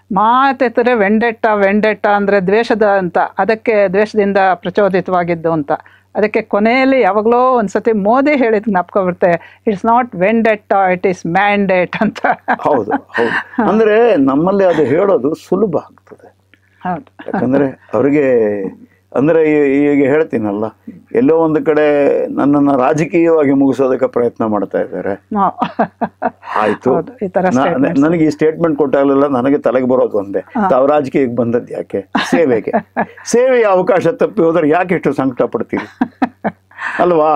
ಮಾತೆತ್ತರೆ ವೆಂಡೆಟ್ಟ ವೆಂಡೆಟ್ಟ ಅಂದರೆ ದ್ವೇಷದ ಅಂತ ಅದಕ್ಕೆ ದ್ವೇಷದಿಂದ ಪ್ರಚೋದಿತವಾಗಿದ್ದು ಅಂತ ಅದಕ್ಕೆ ಕೊನೆಯಲ್ಲಿ ಯಾವಾಗಲೋ ಒಂದ್ಸತಿ ಮೋದಿ ಹೇಳಿದ ಜ್ಞಾಪಕ ಬರುತ್ತೆ it's not vendetta it is mandate ಅಂತ ಹೌದು ಹೌದು ಅಂದ್ರೆ ನಮ್ಮಲ್ಲಿ ಅದು ಹೇಳೋದು ಸುಲಭ ಆಗ್ತದೆ ಹೌದು ಯಾಕಂದ್ರೆ ಅವರಿಗೆ ಅಂದ್ರೆ ಈ- ಈಗ ಹೇಳ್ತೀನಲ್ಲ ಎಲ್ಲೋ ಒಂದು ಕಡೆ ನನ್ನನ್ನು ರಾಜಕೀಯವಾಗಿ ಮುಗಿಸೋದಕ್ಕೆ ಪ್ರಯತ್ನ ಮಾಡ್ತಾ ಇದ್ದಾರೆ ಹಾ. ಆಯ್ತು ಹೌದು ಈ ಥರ ನ- statements. ನನಗೆ ಈ ಸ್ಟೇಟ್ಮೆಂಟ್ ಕೊಟ್ಟಾಗಲೆಲ್ಲ ನನಗೆ ತಲೆಗೆ ಬರೋದು ಒಂದೇ ತಾವು ರಾಜಕೀಯಕ್ಕೆ ಬಂದದ್ದು ಯಾಕೆ ಸೇವೆಗೆ ಸೇವೆಯ ಅವಕಾಶ ತಪ್ಪಿ ಹೋದ್ರೆ ಯಾಕೆ ಇಷ್ಟು ಸಂಕಟ ಪಡ್ತೀರಿ ಅಲ್ವಾ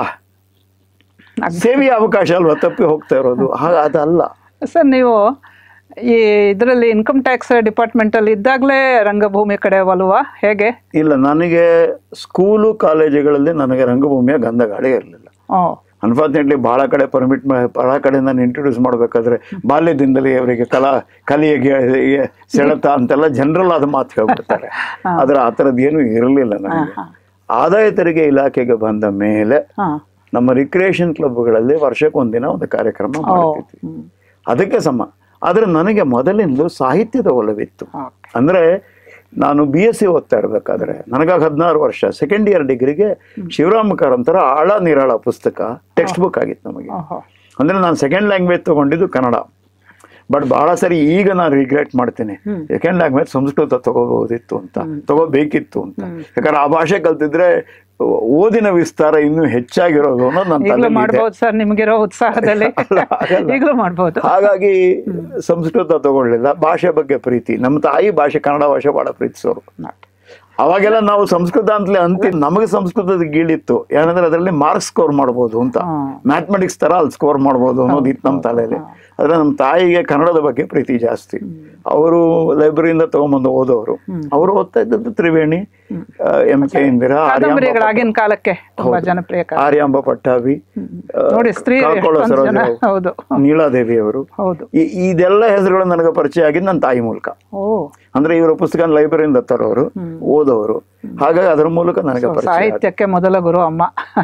ಸೇವೆಯ ಅವಕಾಶ ಅಲ್ವಾ ತಪ್ಪಿ ಹೋಗ್ತಾ ಇರೋದು ಹಾಗ ಅದಲ್ಲ ಸರ್ ನೀವು ಈ ಇದರಲ್ಲಿ ಇನ್ಕಮ್ ಟ್ಯಾಕ್ಸ್ ಡಿಪಾರ್ಟ್ಮೆಂಟಲ್ಲಿ ಇದ್ದಾಗಲೇ ರಂಗಭೂಮಿ ಕಡೆ ಒಲವಾ ಹೇಗೆ ಇಲ್ಲ ನನಗೆ ಸ್ಕೂಲು ಕಾಲೇಜುಗಳಲ್ಲಿ ನನಗೆ ರಂಗಭೂಮಿಯ ಗಂಧಗಾಳಿ ಇರಲಿಲ್ಲ ಓ ಅನ್ಫಾರ್ಚುನೇಟ್ಲಿ ಬಹಳ ಕಡೆ ಪರ್ಮಿಟ್ ಬಹಳ ಕಡೆ ನಾನು ಇಂಟ್ರೊಡ್ಯೂಸ್ ಮಾಡಬೇಕಾದ್ರೆ ಬಾಲ್ಯದಿಂದಲೇ ಅವರಿಗೆ ಕಲಾ ಕಲಿಯಗೆ ಸೆಳೆತ ಅಂತೆಲ್ಲ ಜನರಲ್ ಆದ ಮಾತು ಹೇಳ್ಬಿಡ್ತಾರೆ ಆದ್ರೆ ಆ ಥರದ್ದು ಏನೂ ಇರಲಿಲ್ಲ ನನಗೆ ಆದಾಯ ತೆರಿಗೆ ಇಲಾಖೆಗೆ ಬಂದ ಮೇಲೆ ಹಾಂ ನಮ್ಮ ರಿಕ್ರಿಯೇಷನ್ ಕ್ಲಬ್ಗಳಲ್ಲಿ ವರ್ಷಕ್ಕೊಂದಿನ ಒಂದು ಕಾರ್ಯಕ್ರಮ ಮಾಡ್ತಿದ್ವಿ ಅದಕ್ಕೆ ಸಮ ಆದರೆ ನನಗೆ ಮೊದಲಿಂದಲೂ ಸಾಹಿತ್ಯದ ಒಲವಿತ್ತು ಓಕೆ ಅಂದ್ರೆ ನಾನು ಬಿ ಎಸ್ ಸಿ ಓದ್ತಾ ಇರ್ಬೇಕಾದ್ರೆ ನನಗಾಗ ಹದಿನಾರು ವರ್ಷ ಸೆಕೆಂಡ್ ಇಯರ್ ಡಿಗ್ರಿಗೆ ಶಿವರಾಮ ಕಾರಂತರ ಆಳ ನಿರಾಳ ಪುಸ್ತಕ ಟೆಕ್ಸ್ಟ್ ಬುಕ್ ಆಗಿತ್ತು ನಮಗೆ ಓಹೋ ಅಂದ್ರೆ ನಾನು ಸೆಕೆಂಡ್ ಲ್ಯಾಂಗ್ವೇಜ್ ತಗೊಂಡಿದ್ದು ಕನ್ನಡ ಬಟ್ ಬಹಳ ಸರಿ ಈಗ ನಾನು ರಿಗ್ರೆಟ್ ಮಾಡ್ತೀನಿ ಸೆಕೆಂಡ್ ಲ್ಯಾಂಗ್ವೇಜ್ ಸಂಸ್ಕೃತ ತಗೋಬಹುದಿತ್ತು ಅಂತ ತಗೋಬೇಕಿತ್ತು ಅಂತ ಯಾಕಂದ್ರೆ ಆ ಭಾಷೆ ಕಲ್ತಿದ್ರೆ ಓದಿನ ವಿಸ್ತಾರ ಇನ್ನೂ ಹೆಚ್ಚಾಗಿರೋದು ಅನ್ನೋದು ನನ್ನ ಈಗಲೂ ತಲೆಯಲ್ಲಿ ಇದೆ. ಮಾಡ್ಬೋದು ಸರ್ ನಿಮಗಿರೋ ಉತ್ಸಾಹದಲ್ಲಿ ಅಲ್ಲ, ಆಗಲ್ಲ. ಈಗಲೂ ಮಾಡ್ಬೋದು ಹಾಗಾಗಿ ಸಂಸ್ಕೃತ ತಗೊಳ್ಳಿಲ್ಲ ಭಾಷೆ ಬಗ್ಗೆ ಪ್ರೀತಿ ನಮ್ಮ ತಾಯಿ ಭಾಷೆ ಕನ್ನಡ ಭಾಷೆ ಬಹಳ ಪ್ರೀತಿಸೋರು ಅವಾಗೆಲ್ಲ ನಾವು ಸಂಸ್ಕೃತ ಅಂತಲೇ ಅಂತೀವಿ ನಮಗೆ ಸಂಸ್ಕೃತದ ಗೀಳಿತ್ತು ಏನಂದ್ರೆ ಅದರಲ್ಲಿ ಮಾರ್ಕ್ಸ್ ಸ್ಕೋರ್ ಮಾಡ್ಬೋದು ಅಂತ ಹ್ಮ್. ಮ್ಯಾಥಮೆಟಿಕ್ಸ್ ತರ ಅಲ್ಲಿ ಸ್ಕೋರ್ ಮಾಡ್ಬೋದು ಅನ್ನೋದು ಇತ್ತು ನಮ್ಮ ತಲೆಯಲ್ಲಿ ಆದ್ರೆ ನಮ್ಮ ತಾಯಿಗೆ ಕನ್ನಡದ ಬಗ್ಗೆ ಪ್ರೀತಿ ಜಾಸ್ತಿ ಅವರು ಲೈಬ್ರರಿಯಿಂದ ತಗೊಂಬಂದು ಓದೋರು ಅವರು ಓದ್ತಾ ಇದ್ದದ್ದು ತ್ರಿವೇಣಿ ಎಂ ಕೆ ಇಂದಿರಾ ಆರ್ಯಾಂಬ ಕಾದಂಬರಿಗಳು ಆಗಿನ ಕಾಲಕ್ಕೆ ತುಂಬಾ ಜನಪ್ರಿಯ ಕಾಲ ಆರ್ಯಾಂಬ ಪಟ್ಟಾಭಿ ಆ, ನೋಡಿ ಸ್ತ್ರೀ ಕಾಕೋಳ ಎಷ್ಟೊಂದು ಜನ ಸರೋಜರಾವ್, ಹೌದು ನೀಲಾದೇವಿ ಅವರು ಹೌದು ಈ- ಇದೆಲ್ಲ ಹೆಸರುಗಳು ನನಗೆ ಪರಿಚಯ ಆಗಿದ್ದು ನನ್ನ ತಾಯಿ ಮೂಲಕ ಓ ಅಂದ್ರೆ ಇವರ ಪುಸ್ತಕ ಲೈಬ್ರರಿಯಿಂದ ತರೋರು ಓದೋರು ಹಾಗಾಗಿ ಅದರ ಮೂಲಕ ನನಗೆ ಪರಿಚಯ ಆಗಿದೆ. ಸಾಹಿತ್ಯಕ್ಕೆ ಮೊದಲ ಗುರು ಅಮ್ಮ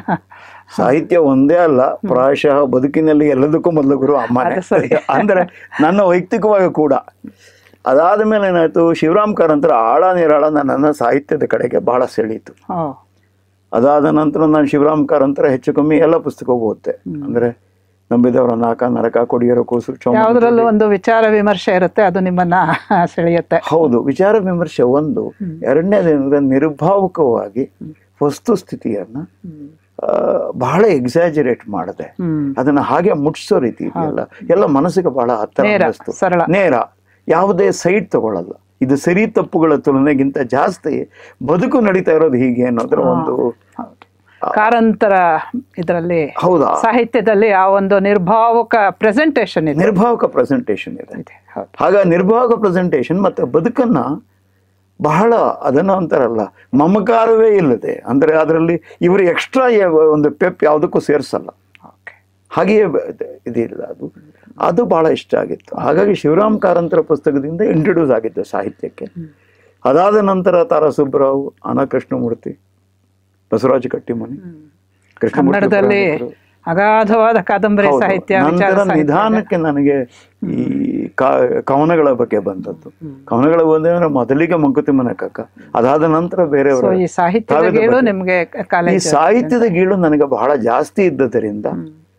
ಸಾಹಿತ್ಯ ಒಂದೇ ಅಲ್ಲ ಪ್ರಾಯಶಃ ಬದುಕಿನಲ್ಲಿ ಎಲ್ಲದಕ್ಕೂ ಮೊದಲು ಗುರು ಅಮ್ಮನೇ ಅದು ಸರಿ. ಅಂದ್ರೆ ನನ್ನ ವೈಯಕ್ತಿಕವಾಗಿ ಕೂಡ ಅದಾದ ಮೇಲೆ ಏನಾಯ್ತು ಶಿವರಾಮ್ ಕಾರಂತರ ಆಳ ನಿರಾಳ ನನ್ನನ್ನು ಸಾಹಿತ್ಯದ ಕಡೆಗೆ ಬಹಳ ಸೆಳೀತು ಓ ಅದಾದ ನಂತರ ನಾನು ಶಿವರಾಮ್ ಕಾರಂತರ ಹೆಚ್ಚು ಕಮ್ಮಿ ಎಲ್ಲ ಪುಸ್ತಕ ಓದ್ತೆ ಅಂದ್ರೆ ನಂಬಿದವರ ನಾಕ ನರಕ ಕೊಡಿಯರ ಕೂಸು ಚೌಮ ಯಾವುದ್ರಲ್ಲೂ ಒಂದು ವಿಚಾರ ವಿಮರ್ಶೆ ಇರುತ್ತೆ ಅದು ನಿಮ್ಮನ್ನ ಸೆಳೆಯುತ್ತೆ ಹೌದು ವಿಚಾರ ವಿಮರ್ಶೆ ಒಂದು ಎರಡನೇದೇನಂದ್ರೆ ನಿರ್ಭಾವುಕವಾಗಿ ವಸ್ತುಸ್ಥಿತಿಯನ್ನ ಆ, ಬಹಳ ಎಕ್ಸಾಜರೇಟ್ ಮಾಡದೆ ಹ್ಮ್ ಅದನ್ನ ಹಾಗೆ ಮುಟ್ಸೋ ರೀತಿ ಇದೆಯಲ್ಲ ಎಲ್ಲ ಮನಸ್ಸಿಗೆ ಬಹಳ ಹತ್ತಿರ ನೇರ, ಅನ್ನಿಸ್ತು. ಸರಳ. ನೇರ ಯಾವುದೇ ಸೈಡ್ ತಗೊಳ್ಳಲ್ಲ ಇದು ಸರಿ ತಪ್ಪುಗಳ ತುಲನೆಗಿಂತ ಜಾಸ್ತಿ ಬದುಕು ನಡೀತಾ ಇರೋದು ಹೀಗೆ ಅನ್ನೋದ್ರ ಒಂದು ಹೌದು ಕಾರಂತರ ಇದರಲ್ಲಿ ಹೌದಾ ಸಾಹಿತ್ಯದಲ್ಲಿ ಆ ಒಂದು ನಿರ್ಭಾವಕ ಪ್ರೆಸೆಂಟೇಷನ್ ಇದೆ ನಿರ್ಭಾವಕ ಪ್ರೆಸೆಂಟೇಷನ್ ಇದೆ ಇದೆ, ಹೌದು ಹಾಗ ನಿರ್ಭಾವಕ ಪ್ರೆಸೆಂಟೇಷನ್ ಮತ್ತೆ ಬದುಕನ್ನ ಬಹಳ ಅದನ್ನ ಅಂತಾರಲ್ಲ ಮಮಕಾರವೇ ಇಲ್ಲದೆ ಅಂದ್ರೆ ಅದರಲ್ಲಿ ಇವರು ಎಕ್ಸ್ಟ್ರಾ ಒಂದು ಪೆಪ್ ಯಾವುದಕ್ಕೂ ಸೇರಿಸಲ್ಲ ಓಕೆ ಹಾಗೆಯೇ ಬ- ಇದಿಲ್ಲ ಅದು ಅದು ಬಹಳ ಇಷ್ಟ ಆಗಿತ್ತು ಹಾಗಾಗಿ ಶಿವರಾಮ್ ಕಾರಂತರ ಪುಸ್ತಕದಿಂದ ಇಂಟ್ರೊಡ್ಯೂಸ್ ಆಗಿದ್ದು ಸಾಹಿತ್ಯಕ್ಕೆ ಅದಾದ ನಂತರ ತಾರಾ ಸುಬ್ಬರಾವ್ ಅನಾ ಕೃಷ್ಣಮೂರ್ತಿ ಬಸವರಾಜ ಕಟ್ಟಿಮನಿ ಕೃಷ್ಣಮೂರ್ತಿ ಕನ್ನಡದಲ್ಲಿ ಪುರಾಣಿಕರು. ಅಗಾಧವಾದ ಕಾದಂಬರಿ ಹೌದು. ಸಾಹಿತ್ಯ ವಿಚಾರ ನಂತರ ಸಾಹಿತ್ಯ ನಿಧಾನಕ್ಕೆ ನನಗೆ ಈ ಕಾ- ಕವನಗಳ ಬಗ್ಗೆ ಬಂದದ್ದು ಕವನಗಳ ಬಂದ್ರೆ ಮೊದಲಿಗೆ ಮಂಕುತಿಮ್ಮನ ಕಕ್ಕ ಅದಾದ ನಂತರ ಸೊ ಬೇರೆಯವರು ಈ ಸಾಹಿತ್ಯದ ಕಾವ್ಯದ ಗೇಳು ಬಗ್ಗೆ. ನಿಮ್ಗೆ ಈ ಕಾಲೇಜ್ ಸಾಹಿತ್ಯದ ಗೀಳು ನನಗೆ ಬಹಳ ಜಾಸ್ತಿ ಇದ್ದದರಿಂದ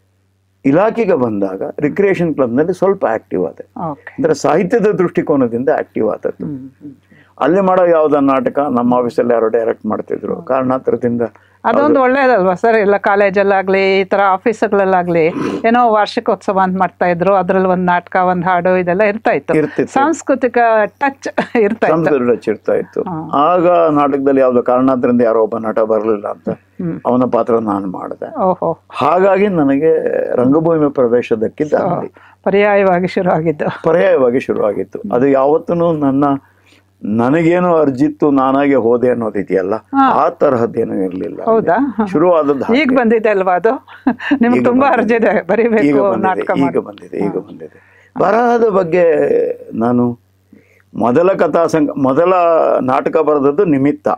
ಇಲಾಖೆಗೆ ಬಂದಾಗ ರಿಕ್ರಿಯೇಷನ್ ಕ್ಲಬ್ನಲ್ಲಿ ಸ್ವಲ್ಪ ಆಕ್ಟಿವ್ ಆದೆ ಓಕೆ ಅಂದ್ರೆ ಸಾಹಿತ್ಯದ ದೃಷ್ಟಿಕೋನದಿಂದ ಆಕ್ಟಿವ್ ಆದದ್ದು ಅಲ್ಲಿ ಮಾಡೋ ಯಾವ್ದೋ ನಾಟಕ ನಮ್ಮ ಆಫೀಸಲ್ಲಿ ಯಾರೋ ಡೈರೆಕ್ಟ್ ಮಾಡ್ತಿದ್ರು ಕಾರಣಾಂತರದಿಂದ ಅದೊಂದು ಒಳ್ಳೇದಲ್ವಾ ಸರ್ ಎಲ್ಲ ಕಾಲೇಜಲ್ಲಾಗ್ಲಿ ಈ ತರ ಆಫೀಸ್ಗಳಲ್ಲಾಗ್ಲಿ ಏನೋ ವಾರ್ಷಿಕೋತ್ಸವ ಅಂತ ಮಾಡ್ತಾ ಇದ್ರು ಅದ್ರಲ್ಲಿ ಒಂದ್ ನಾಟಕ ಒಂದ್ ಹಾಡು ಇದೆಲ್ಲ ಇರ್ತಾ ಇತ್ತು ಇರ್ತಿತ್ತು. ಸಾಂಸ್ಕೃತಿಕ ಟಚ್ ಇರ್ತಾ ಇತ್ತು ಸಂಸ್ಕೃತ ಚಿರ್ತಾ ಇತ್ತು ಆಗ ನಾಟಕದಲ್ಲಿ ಯಾವ್ದೋ ಕಾರಣಾಂತರದಿಂದ ಯಾರೋ ಒಬ್ಬ ನಟ ಬರಲಿಲ್ಲ ಅಂತ ಅವನ ಪಾತ್ರ ನಾನು ಮಾಡಿದೆ ಓಹೋ ಹಾಗಾಗಿ ನನಗೆ ರಂಗಭೂಮಿ ಪ್ರವೇಶ ದಕ್ಕಿದ್ದ ಪರ್ಯಾಯವಾಗಿ ಶುರು ಆಗಿದ್ದು ಪರ್ಯಾಯವಾಗಿ ಶುರುವಾಗಿತ್ತು ಅದು ಯಾವತ್ತೂ ನನ್ನ ನನಗೇನು ಅರ್ಜಿತ್ತು ನಾನಾಗೆ ಹೋದೆ ಅನ್ನೋದಿದೆಯಲ್ಲ ಆ ತರಹದ್ದೇನು ಇರಲಿಲ್ಲ ಹೌದಾ ಶುರುವಾದದ್ದು ಹಾಗೆ. ಈಗ ಬಂದಿದೆ ಅಲ್ವಾ ಅದು ನಿಮ್ಗೆ ಈಗ ತುಂಬಾ ಬಂದಿದೆ. ಅರ್ಜಿದೆ ಈಗ ಬರಿಬೇಕು ಬಂದಿದೆ ನಾಟಕ ಈಗ ಮಾಡಿ ಬಂದಿದೆ ಈಗ ಬಂದಿದೆ ಬರಹದ ಬಗ್ಗೆ ನಾನು ಮೊದಲ ಕಥಾ ಸಂಘ ಮೊದಲ ನಾಟಕ ಬರೆದದ್ದು ನಿಮಿತ್ತ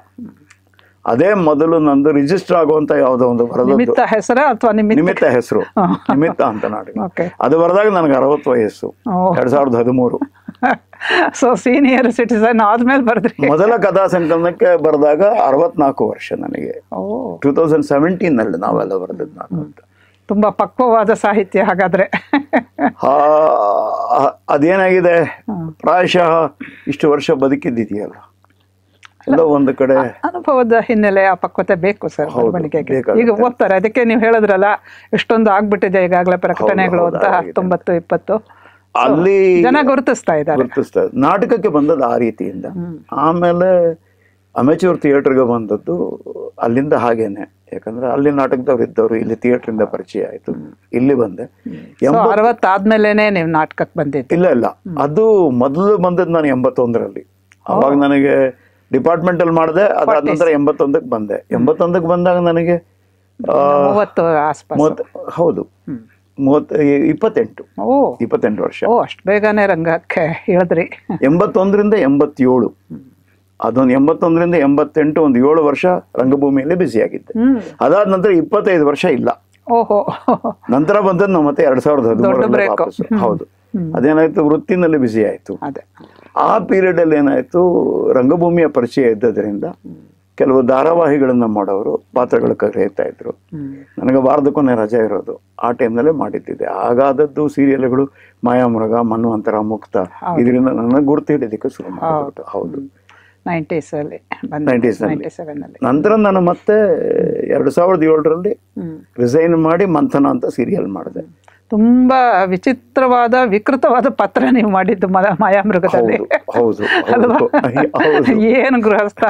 ಅದೇ ಮೊದಲು ನಂದು ರಿಜಿಸ್ಟರ್ ಆಗುವಂತ ಯಾವುದೋ ಒಂದು ಬರೆದದ್ದು ನಿಮಿತ್ತ ಹೆಸರ ಅಥವಾ ನಿಮಿತ್ತ ನಿಮಿತ್ತ ಹೆಸರು ನಿಮಿತ್ತ ಅಂತ ನಾಟಕ ಓಕೆ ಅದು ಬರೆದಾಗ ನನಗೆ ಅರವತ್ತು ವಯಸ್ಸು ಓ ಎರಡ್ ಸಾವಿರದ ಹದಿಮೂರು ಸೊ ಸೀನಿಯರ್ ಸಿಟಿಸನ್ ಆದ್ಮೇಲೆ ಬರೆದ್ರಿ ಮೊದಲ ಕಥಾ ಸಂಕಲನಕ್ಕೆ ಬರೆದಾಗ ಅರವತ್ನಾಲ್ಕು ವರ್ಷ ನನಗೆ ಓ ಟೂ ತೌಸಂಡ್ ಸೆವೆಂಟೀನ್ ನಲ್ಲಿ ನಾವೆಲ್ಲ ಬರೆದದ್ದು ನಾನು ಅಂತ ತುಂಬಾ ಪಕ್ವವಾದ ಸಾಹಿತ್ಯ ಹಾಗಾದ್ರೆ ಆ, ಆ- ಅದೇನಾಗಿದೆ ಪ್ರಾಯಶಃ ಇಷ್ಟು ವರ್ಷ ಬದುಕಿದ್ದಿದೆಯಲ್ಲ ಎಲ್ಲ ಒಂದು ಕಡೆ ಅನುಭವದ ಹಿನ್ನೆಲೆ ಆ ಪಕ್ವತೆ ಬೇಕು ಸರ್ ಹೌದು, ಬರವಣಿಗೆಗೆ ಬೇಕಾಗುತ್ತೆ. ಈಗ ಓದ್ತಾರೆ ಅದಕ್ಕೆ ನೀವು ಹೇಳಿದ್ರಲ್ಲ ಎಷ್ಟೊಂದು ಆಗ್ಬಿಟ್ಟಿದೆ ಈಗಾಗಲೇ ಪ್ರಕಟಣೆಗಳು ಹೌದು, ಅಂತ ಆಗಿದೆ. ಹತ್ತೊಂಬತ್ತು ಇಪ್ಪತ್ತು ಅಲ್ಲಿ ಜನ ಗುರುತಿಸ್ತಾ ಇದ್ದಾರೆ ಗುರುತಿಸ್ತದೆ ನಾಟಕಕ್ಕೆ ಬಂದದ್ದು ಆ ರೀತಿಯಿಂದ ಆಮೇಲೆ ಅಮೆಚೂರ್ ಥಿಯೇಟರ್ಗೆ ಬಂದದ್ದು ಅಲ್ಲಿಂದ ಹಾಗೇನೆ ಯಾಕಂದ್ರೆ ಅಲ್ಲಿ ನಾಟಕದವ್ರು ಇದ್ದವರು ಇಲ್ಲಿ ಥಿಯೇಟರ್ ಪರಿಚಯ ಆಯ್ತು ಇಲ್ಲಿ ಬಂದೆ ಸೊ ಎಂಬ- ಅರವತ್ತಾದ್ಮೇಲೆನೆ ನೀವು ನಾಟಕಕ್ಕೆ ಬಂದಿದ್ದು ಇಲ್ಲ ಇಲ್ಲ ಅದು ಮೊದಲು ಬಂದದ್ದು ನಾನು ಎಂಬತ್ತೊಂದರಲ್ಲಿ ಅವಾಗ ನನಗೆ ಡಿಪಾರ್ಟ್ಮೆಂಟ್ ಅಲ್ಲಿ ಮಾಡಿದೆ ಅದಾದ ನಂತರ ಎಂಬತ್ತೊಂದಕ್ಕೆ ಬಂದೆ ಎಂಬತ್ತೊಂದಕ್ಕೆ ಬಂದಾಗ ನನಗೆ ಆ, ಮೂವತ್ತು ಆಸ್ಪಾಸ್ ಮೂವತ್ತು ಹೌದು ಮೂವತ್ತು ಇಪ್ಪತ್ತೆಂಟು ಓ ಇಪ್ಪತ್ತೆಂಟು ವರ್ಷ ಓ ಅಷ್ಟು ಬೇಗನೆ ರಂಗಕ್ಕೆ ಹೇಳಿದ್ರಿ ಎಂಬತ್ತೊಂದರಿಂದ ಎಂಬತ್ತೇಳು ಅದೊಂದು ಎಂಬತ್ತೊಂದರಿಂದ ಎಂಬತ್ತೆಂಟು ಒಂದು ಏಳು ವರ್ಷ ರಂಗಭೂಮಿಯಲ್ಲಿ ಬ್ಯುಸಿಯಾಗಿದ್ದೆ ಹ್ಮ್ ಅದಾದ ನಂತರ ಇಪ್ಪತ್ತೈದು ವರ್ಷ ಇಲ್ಲ ಓಹೋ ನಂತರ ಬಂದದ್ದು ನಾವು ಮತ್ತೆ ಎರಡ್ ಸಾವಿರದ ಹದಿಮೂರರಲ್ಲಿ break. ವಾಪಸ್ಸು ಹೌದು ಅದೇನಾಯ್ತು ವೃತ್ತಿನಲ್ಲಿ ಬ್ಯುಸಿ ಆಯ್ತು ಅದೇ ಆ ಪೀರಿಯಡ್ ಅಲ್ಲಿ ಏನಾಯ್ತು ರಂಗಭೂಮಿಯ ಪರಿಚಯ ಇದ್ದದ್ರಿಂದ ಕೆಲವು ಧಾರಾವಾಹಿಗಳನ್ನ ಮಾಡೋರು ಪಾತ್ರಗಳು ಕರೆಯುತ್ತಾ ಇದ್ರು ಹ್ಮ್ ನನಗೆ ವಾರದಕ್ಕೊಮ್ಮೆ ರಜೆ ಇರೋದು ಆ ಟೈಮ್ನಲ್ಲೇ ಮಾಡಿದ್ದಿದೆ ಆಗಾದದ್ದು ಸೀರಿಯಲ್ಗಳು ಮಾಯಾಮೃಗ ಮನ್ವಂತರ ಮುಕ್ತ ಇದರಿಂದ ನನಗೆ ಗುರುತು ಹಿಡಿದಕ್ಕೆ ಶುರು ಮಾಡಿಬಿಟ್ಟು ಹೌದು ನೈಂಟೀಸ್ ಅಲ್ಲಿ 90s ನಲ್ಲಿ. ನೈಂಟಿ ಸೆವೆನ್ ಅಲ್ಲಿ ನಂತರ ನಾನು ಮತ್ತೆ ಎರಡು ಸಾವಿರದ ಏಳರಲ್ಲಿ ಹ್ಮ್ ರಿಸೈನ್ ಮಾಡಿ ಮಂಥನ ಅಂತ ಸೀರಿಯಲ್ ಮಾಡಿದೆ ತುಂಬಾ ವಿಚಿತ್ರವಾದ ವಿಕೃತವಾದ ಪತ್ರ ನೀವು ಮಾಡಿದ್ದು ಮ- ಮಾಯಾಮೃಗದಲ್ಲಿ ಹೌದು ಹೌದು ಅಲ್ವಾ ಹೌದು ಹೌದು ಏನು ಗೃಹಸ್ಥ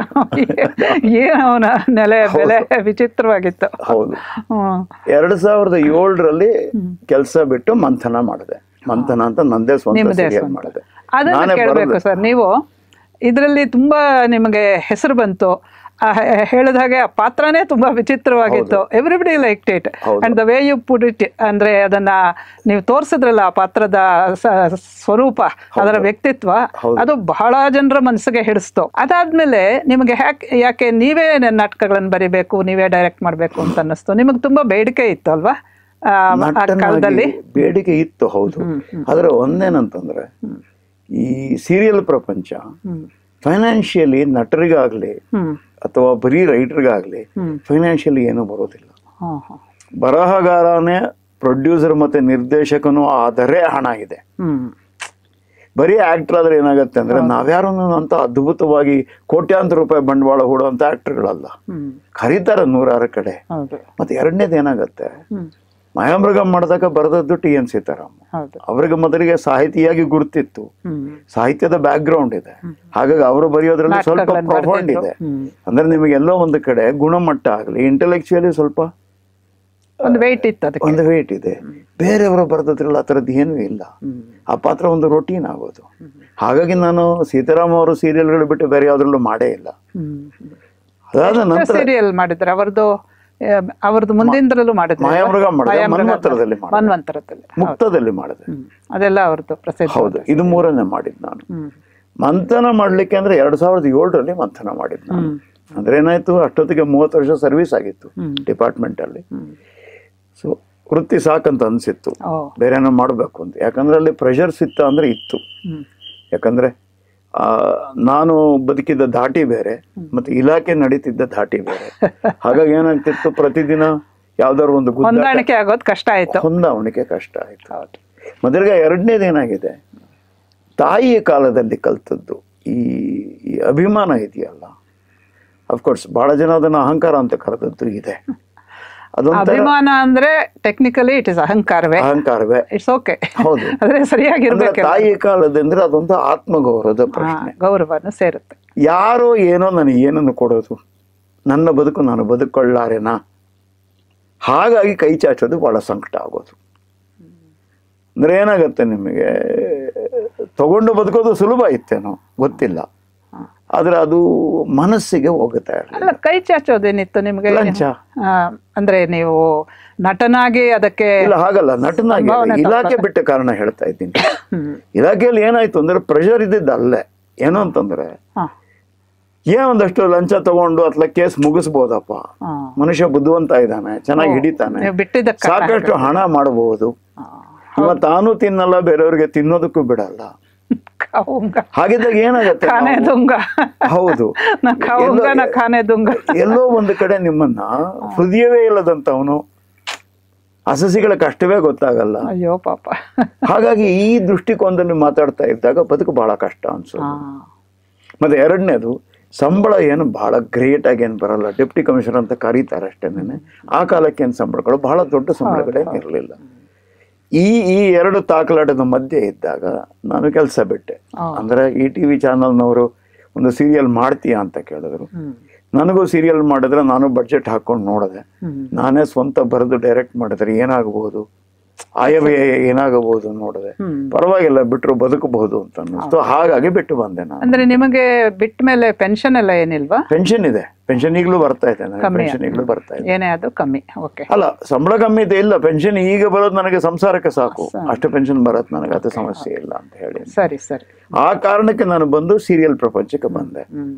ಏನು ಅವನ ನೆಲೆ ಬೆಲೆ ವಿಚಿತ್ರವಾಗಿತ್ತು ಹೌದು ಹ್ಮ್ ಎರಡ್ ಸಾವಿರದ ಏಳರಲ್ಲಿ ಕೆಲಸ ಬಿಟ್ಟು ಮಂಥನ ಮಾಡಿದೆ ಮಂಥನ ಅಂತ ನಂದೇ ಸ್ವಂತ ನಿಮ್ಮದೇ ಸೀರಿಯಲ್ ಸ್ವಂತ. ಮಾಡಿದೆ ಅದನ್ನ ನಾನೇ ಕೇಳಬೇಕು ಬರೆದೆ ಸರ್ ನೀವು ಇದರಲ್ಲಿ ತುಂಬಾ ನಿಮಗೆ ಹೆಸರು ಬಂತು ಆ ಹೆ- ಹೇಳಿದ ಹಾಗೆ ಆ ಪಾತ್ರನೇ ತುಂಬಾ ವಿಚಿತ್ರವಾಗಿತ್ತು ಎವ್ರಿಬಡಿ ಲೈಕ್ ಇಟ್ ಹೌದು. And the way you put it ಅಂದ್ರೆ ಅದನ್ನ ನೀವು ತೋರಿಸಿದ್ರಲ್ಲ ಆ ಪಾತ್ರದ ಸ- ಸ್ವರೂಪ ಅದರ ವ್ಯಕ್ತಿತ್ವ ಅದು ಬಹಳ ಜನರ ಮನಸ್ಸಿಗೆ ಹಿಡಿಸ್ತು ಅದಾದ್ಮೇಲೆ ನಿಮಗೆ ಯಾಕೆ ಯಾಕೆ ನೀವೇ ನಾಟಕಗಳನ್ನು ಬರಿಬೇಕು ನೀವೇ ಡೈರೆಕ್ಟ್ ಮಾಡಬೇಕು ಅಂತ ಅನ್ನಿಸ್ತು ನಿಮಗೆ ತುಂಬಾ ಬೇಡಿಕೆ ಇತ್ತು ಅಲ್ವಾ ಆ, ಆ ನಟನಾಗಿ ಕಾಲದಲ್ಲಿ ಬೇಡಿಕೆ ಇತ್ತು ಹೌದು ಆದ್ರೆ ಒಂದೇನಂತಂದ್ರೆ ಈ ಸೀರಿಯಲ್ ಪ್ರಪಂಚ ಹ್ಮ್ ಫೈನಾನ್ಷಿಯಲಿ ನಟರಿಗಾಗ್ಲಿ ಹ್ಮ್ ಅಥವಾ ಬರೀ ರೈಟರ್ಗಾಗ್ಲಿ ಹ್ಮ್. ಫೈನಾನ್ಷಿಯಲಿ ಏನೂ ಬರೋದಿಲ್ಲ ಹಾ ಹಾ ಬರಹಗಾರನೇ ಪ್ರೊಡ್ಯೂಸರ್ ಮತ್ತೆ ನಿರ್ದೇಶಕನು ಆದರೆ ಹಣ ಇದೆ ಹ್ಮ್ ಬರೀ ಆಕ್ಟರ್ ಆದ್ರೆ ಏನಾಗುತ್ತೆ ಅಂದ್ರೆ ನಾವ್ಯಾರು ಅಂತ ಅದ್ಭುತವಾಗಿ ಕೋಟ್ಯಾಂತರ ರೂಪಾಯಿ ಬಂಡವಾಳ ಹೂಡುವಂತ ಆಕ್ಟರ್ಗಳಲ್ಲ ಹ್ಮ್ ಕರೀತಾರೆ ನೂರಾರು ಕಡೆ ಹೌದು ಮತ್ತೆ ಎರಡನೇದು ಏನಾಗತ್ತೆ ಹ್ಮ್ ಮಾಯಾಮೃಗ ಮಾಡಿದಾಗ ಬರೆದದ್ದು ಟಿ ಎನ್ ಸೀತಾರಾಮ್ ಹೌದು ಅವರಿಗೆ ಮೊದಲಿಗೆ ಸಾಹಿತಿಯಾಗಿ ಗುರುತಿತ್ತು ಹ್ಮ್ ಸಾಹಿತ್ಯದ ಬ್ಯಾಕ್ ಗ್ರೌಂಡ್ ಇದೆ ಹಾಗಾಗಿ ಅವರು ಬರೆಯೋದ್ರಲ್ಲಿ ಸ್ವಲ್ಪ ನಾಟಕಗಳನ್ನ ಪ್ರೊಫೌಂಡ್ ಬರ್ದಿದ್ರು. ಇದೆ ಹ್ಮ್. ಅಂದ್ರೆ ನಿಮಗೆಲ್ಲೋ ಒಂದು ಕಡೆ ಗುಣಮಟ್ಟ ಆಗಲಿ ಇಂಟೆಲೆಕ್ಚುಯಲಿ ಸ್ವಲ್ಪ ಒಂದು ವೆಯ್ಟ್ ಇತ್ತು ಅದಕ್ಕೆ ಒಂದು ವೇಟ್ ಇದೆ ಬೇರೆಯವರು ಬರೆದ್ರಲ್ಲಿ ಆ ಥರದ್ದು ಏನೂ ಇಲ್ಲ ಹ್ಮ್. ಆ ಪಾತ್ರ ಒಂದು ರೊಟೀನ್ ಆಗೋದು ಹಾಗಾಗಿ ನಾನು ಸೀತಾರಾಮ್ ಅವರು ಸೀರಿಯಲ್ಗಳು ಬಿಟ್ಟು ಬೇರೆ ಯಾವ್ದ್ರಲ್ಲೂ ಮಾಡೇ ಇಲ್ಲ ಹ್ಮ್ ಅದಾದ ನಂತರ ಸೀರಿಯಲ್ ಮಾಡಿದ್ರೆ ಅವರದು ಅವ್ರದ್ದು ಮುಂದಿನದ್ರಲ್ಲೂ ಮಾಡಿದ್ರು ಮಾಯಾಮೃಗ ಮಾಡಿದೆ ಮನ್ವಂತರದಲ್ಲಿ ಮಾಡಿದೆ ಮನ್ವಂತರದಲ್ಲಿ ಮುಕ್ತದಲ್ಲಿ ಮಾಡಿದೆ ಹ್ಮ್ ಅದೆಲ್ಲ ಅವ್ರದ್ದು ಪ್ರಸಿದ್ಧ ಹೌದು ಇದು ಮೂರನೇ ಮಾಡಿದ್ದು ನಾನು ಹ್ಮ್ ಮಂಥನ ಮಾಡ್ಲಿಕ್ಕೆ ಅಂದ್ರೆ ಎರಡ್ ಸಾವಿರದ ಏಳರಲ್ಲಿ ಮಂಥನ ಮಾಡಿದ್ದು ನಾನು ಅಂದ್ರೆ ಏನಾಯ್ತು ಅಷ್ಟೊತ್ತಿಗೆ ಮೂವತ್ತು ವರ್ಷ ಸರ್ವಿಸ್ ಆಗಿತ್ತು ಹ್ಮ್. ಡಿಪಾರ್ಟ್ಮೆಂಟ್ ಅಲ್ಲಿ ಹ್ಮ್ ಸೊ ವೃತ್ತಿ ಸಾಕಂತ ಅನ್ಸಿತ್ತು ಓ ಬೇರೆ ಏನೋ ಮಾಡಬೇಕು ಅಂತ ಯಾಕಂದ್ರೆ ಅಲ್ಲಿ ಪ್ರೆಷರ್ಸ್ ಇತ್ತ ಅಂದ್ರೆ ಇತ್ತು ಹ್ಮ್ ಯಾಕಂದ್ರೆ ಆ, ನಾನು ಬದುಕಿದ್ದ ಧಾಟಿ ಬೇರೆ ಮತ್ತೆ ಇಲಾಖೆ ನಡೀತಿದ್ದ ಧಾಟಿ ಬೇರೆ ಹಾಗಾಗಿ ಏನಾಗ್ತಿತ್ತು ಪ್ರತಿದಿನ ಯಾವ್ದಾದ್ರು ಒಂದು ಗುದ್ದ ಹೊಂದಾಣಿಕೆ ಆಗೋದು ಕಷ್ಟ ಆಯ್ತು ಹೊಂದಾವಣಿಕೆ ಕಷ್ಟ ಆಯ್ತು ಹೌದು ಮೊದಲಿಗೆ ಎರಡನೇದು ಏನಾಗಿದೆ ತಾಯಿಯ ಕಾಲದಲ್ಲಿ ಕಲ್ತದ್ದು ಈ ಈ ಅಭಿಮಾನ ಇದೆಯಲ್ಲ ಅಫ್ಕೋರ್ಸ್ ಬಹಳ ಜನ ಅದನ್ನ ಅಹಂಕಾರ ಅಂತ ಕರೆದದ್ದು ಇದೆ ಅದೊಂಥರ ಅಭಿಮಾನ ಅಂದ್ರೆ ಟೆಕ್ನಿಕಲಿ ಇಟ್ ಇಸ್ ಅಹಂಕಾರವೇ ಅಹಂಕಾರವೇ ಇಟ್ಸ್ ಓಕೆ ಹೌದು ಆದ್ರೆ ಅಂದ್ರೆ ಸರಿಯಾಗಿರ್ಬೇಕು ತಾಯಿ ಕಾಲದಂದ್ರೆ ಅದೊಂದು ಆತ್ಮಗೌರವದ ಪ್ರಶ್ನೆ ಗೌರವನು ಸೇರುತ್ತೆ ಯಾರೋ ಏನೋ ನನಗೆ ಏನನ್ನು ಕೊಡೋದು ನನ್ನ ಬದುಕು ನಾನು ಬದುಕೊಳ್ಳಾರೆನಾ ಹಾಗಾಗಿ ಕೈ ಚಾಚೋದು ಬಹಳ ಸಂಕಟ ಆಗೋದು ಅಂದ್ರೆ ಏನಾಗತ್ತೆ ನಿಮಗೆ ತಗೊಂಡು ಬದುಕೋದು ಸುಲಭ ಇತ್ತೇನೋ ಗೊತ್ತಿಲ್ಲ ಆದ್ರೆ ಅದು ಮನಸ್ಸಿಗೆ ಹೋಗುತ್ತಾ ಇರಲಿಲ್ಲ ಅಲ್ಲ ಕೈ ಚಾಚೋದೇನಿತ್ತು ನಿಮಗೆ ಲಂಚ ಆ, ಅಂದ್ರೆ ನೀವು ನಟನಾಗಿ ಅದಕ್ಕೆ ಇಲ್ಲ ಹಾಗಲ್ಲ ನಟನಾಗಿ ಅಲ್ಲ, ಸಂಭಾವನೆ ಇಲಾಖೆ ಬಿಟ್ಟ ಕಾರಣ ಹೇಳ್ತಾ ಇದ್ದೀನಿ ಹ್ಮ್. ಇಲಾಖೆಯಲ್ಲಿ ಏನಾಯ್ತು ಅಂದ್ರೆ ಪ್ರೆಷರ್ ಇದ್ದಿದ್ದು ಅಲ್ಲೇ ಏನು ಅಂತಂದ್ರೆ ಹಾ, ಏನ್ ಒಂದಷ್ಟು ಲಂಚ ತಗೊಂಡು ಅಥವಾ ಕೇಸ್ ಮುಗಿಸ್ಬೋದಪ್ಪ ಹಾ. ಮನುಷ್ಯ ಬುದ್ಧಿವಂತ ಇದ್ದಾನೆ ಚೆನ್ನಾಗಿ ಹಿಡಿತಾನೆ ನೀವು ಬಿಟ್ಟಿದ್ದ ಕಾರಣ ಸಾಕಷ್ಟು ಹಣ ಮಾಡಬಹುದು ಹಾ. ಇವ ತಾನು ತಿನ್ನಲ್ಲ ಬೇರೆಯವ್ರಿಗೆ ತಿನ್ನೋದಕ್ಕೂ ಬಿಡಲ್ಲ ಕಾವುಂಗ ಹಾಗಿದ್ದಾಗ ಏನಾಗತ್ತೆ ಖಾನೆ ನಾವು- ದುಂಗ ಹೌದು ನಾ ಕಾವುಂಗ ಎಲ್ಲೋ- ನಾ ಖಾನೆ ದುಂಗ ಎಲ್ಲೋ ಒಂದು ಕಡೆ ನಿಮ್ಮನ್ನ ಹೃದಯವೇ ಇಲ್ಲದಂತವನು ಅಸಸಿಗಳ ಕಷ್ಟವೇ ಗೊತ್ತಾಗಲ್ಲ ಅಯ್ಯೋ ಪಾಪ ಹಾಗಾಗಿ ಈ ದೃಷ್ಟಿಕೋನದಲ್ಲಿ ಮಾತಾಡ್ತಾ ಇದ್ದಾಗ ಬದುಕು ಬಹಳ ಕಷ್ಟ ಅನ್ಸೋದು ಹಾ. ಮತ್ತೆ ಎರಡನೇದು ಸಂಬಳ ಏನು ಬಹಳ ಗ್ರೇಟ್ ಆಗಿ ಏನು ಬರಲ್ಲ ಡೆಪ್ಟಿ ಕಮಿಷನರ್ ಅಂತ ಕರೀತಾರೆ ಅಷ್ಟೇನೆ ಆ ಕಾಲಕ್ಕೆ ಏನು ಸಂಬಳಗಳು ಬಹಳ ದೊಡ್ಡ ಸಂಬಳಗಳೇನು ಇರಲಿಲ್ಲ ಈ ಈ ಎರಡು ತಾಕಲಾಟದ ಮಧ್ಯೆ ಇದ್ದಾಗ ನಾನು ಕೆಲಸ ಬಿಟ್ಟೆ ಹೌದು. ಅಂದ್ರೆ ಈ ಟಿ ವಿ ಚಾನಲ್ನವರು ಒಂದು ಸೀರಿಯಲ್ ಮಾಡ್ತೀಯಾ ಅಂತ ಕೇಳಿದ್ರು ಹ್ಮ್ ನನಗೂ ಸೀರಿಯಲ್ ಮಾಡಿದ್ರೆ ನಾನು ಬಡ್ಜೆಟ್ ಹಾಕೊಂಡು ನೋಡಿದೆ ಹ್ಮ್ ನಾನೇ ಸ್ವಂತ ಬರೆದು ಡೈರೆಕ್ಟ್ ಮಾಡಿದ್ರೆ ಏನಾಗಬಹುದು ಆಯವ್ಯಯ ಏನಾಗಬಹುದು ನೋಡಿದೆ ಹ್ಮ್. ಪರವಾಗಿಲ್ಲ ಬಿಟ್ಟರು ಬದುಕಬಹುದು ಅಂತ ಅನ್ನಿಸ್ತು ಹಾಗಾಗಿ ಬಿಟ್ಟು ಬಂದೆ ನಾನು ಅಂದ್ರೆ ನಿಮಗೆ ಬಿಟ್ಟ ಮೇಲೆ ಪೆನ್ಷನ್ ಎಲ್ಲ ಏನಿಲ್ವಾ ಪೆನ್ಷನ್ ಇದೆ ಪೆನ್ಷನ್ ಈಗಲೂ ಬರ್ತಾ ಇದೆ ನನಗೆ ಕಮ್ಮಿ ಪೆನ್ಷನ್ ಈಗಲೂ ಬರ್ತಾ ಇದೆ ಏನೇ ಅದು ಕಮ್ಮಿ ಓಕೆ ಅಲ್ಲ ಸಂಬಳ ಕಮ್ಮಿ ಇದೆ ಇಲ್ಲ ಪೆನ್ಷನ್ ಈಗ ಬರೋದು ನನಗೆ ಸಂಸಾರಕ್ಕೆ ಸಾಕು ಅಷ್ಟು ಪೆನ್ಷನ್ ಬರತ್ತೆ ನನಗೆ ಅದು ಸಮಸ್ಯೆ ಇಲ್ಲ ಅಂತ ಹೇಳಿ ಸರಿ ಸರಿ ಆ ಕಾರಣಕ್ಕೆ ನಾನು ಬಂದು ಸೀರಿಯಲ್ ಪ್ರಪಂಚಕ್ಕೆ ಬಂದೆ ಹ್ಮ್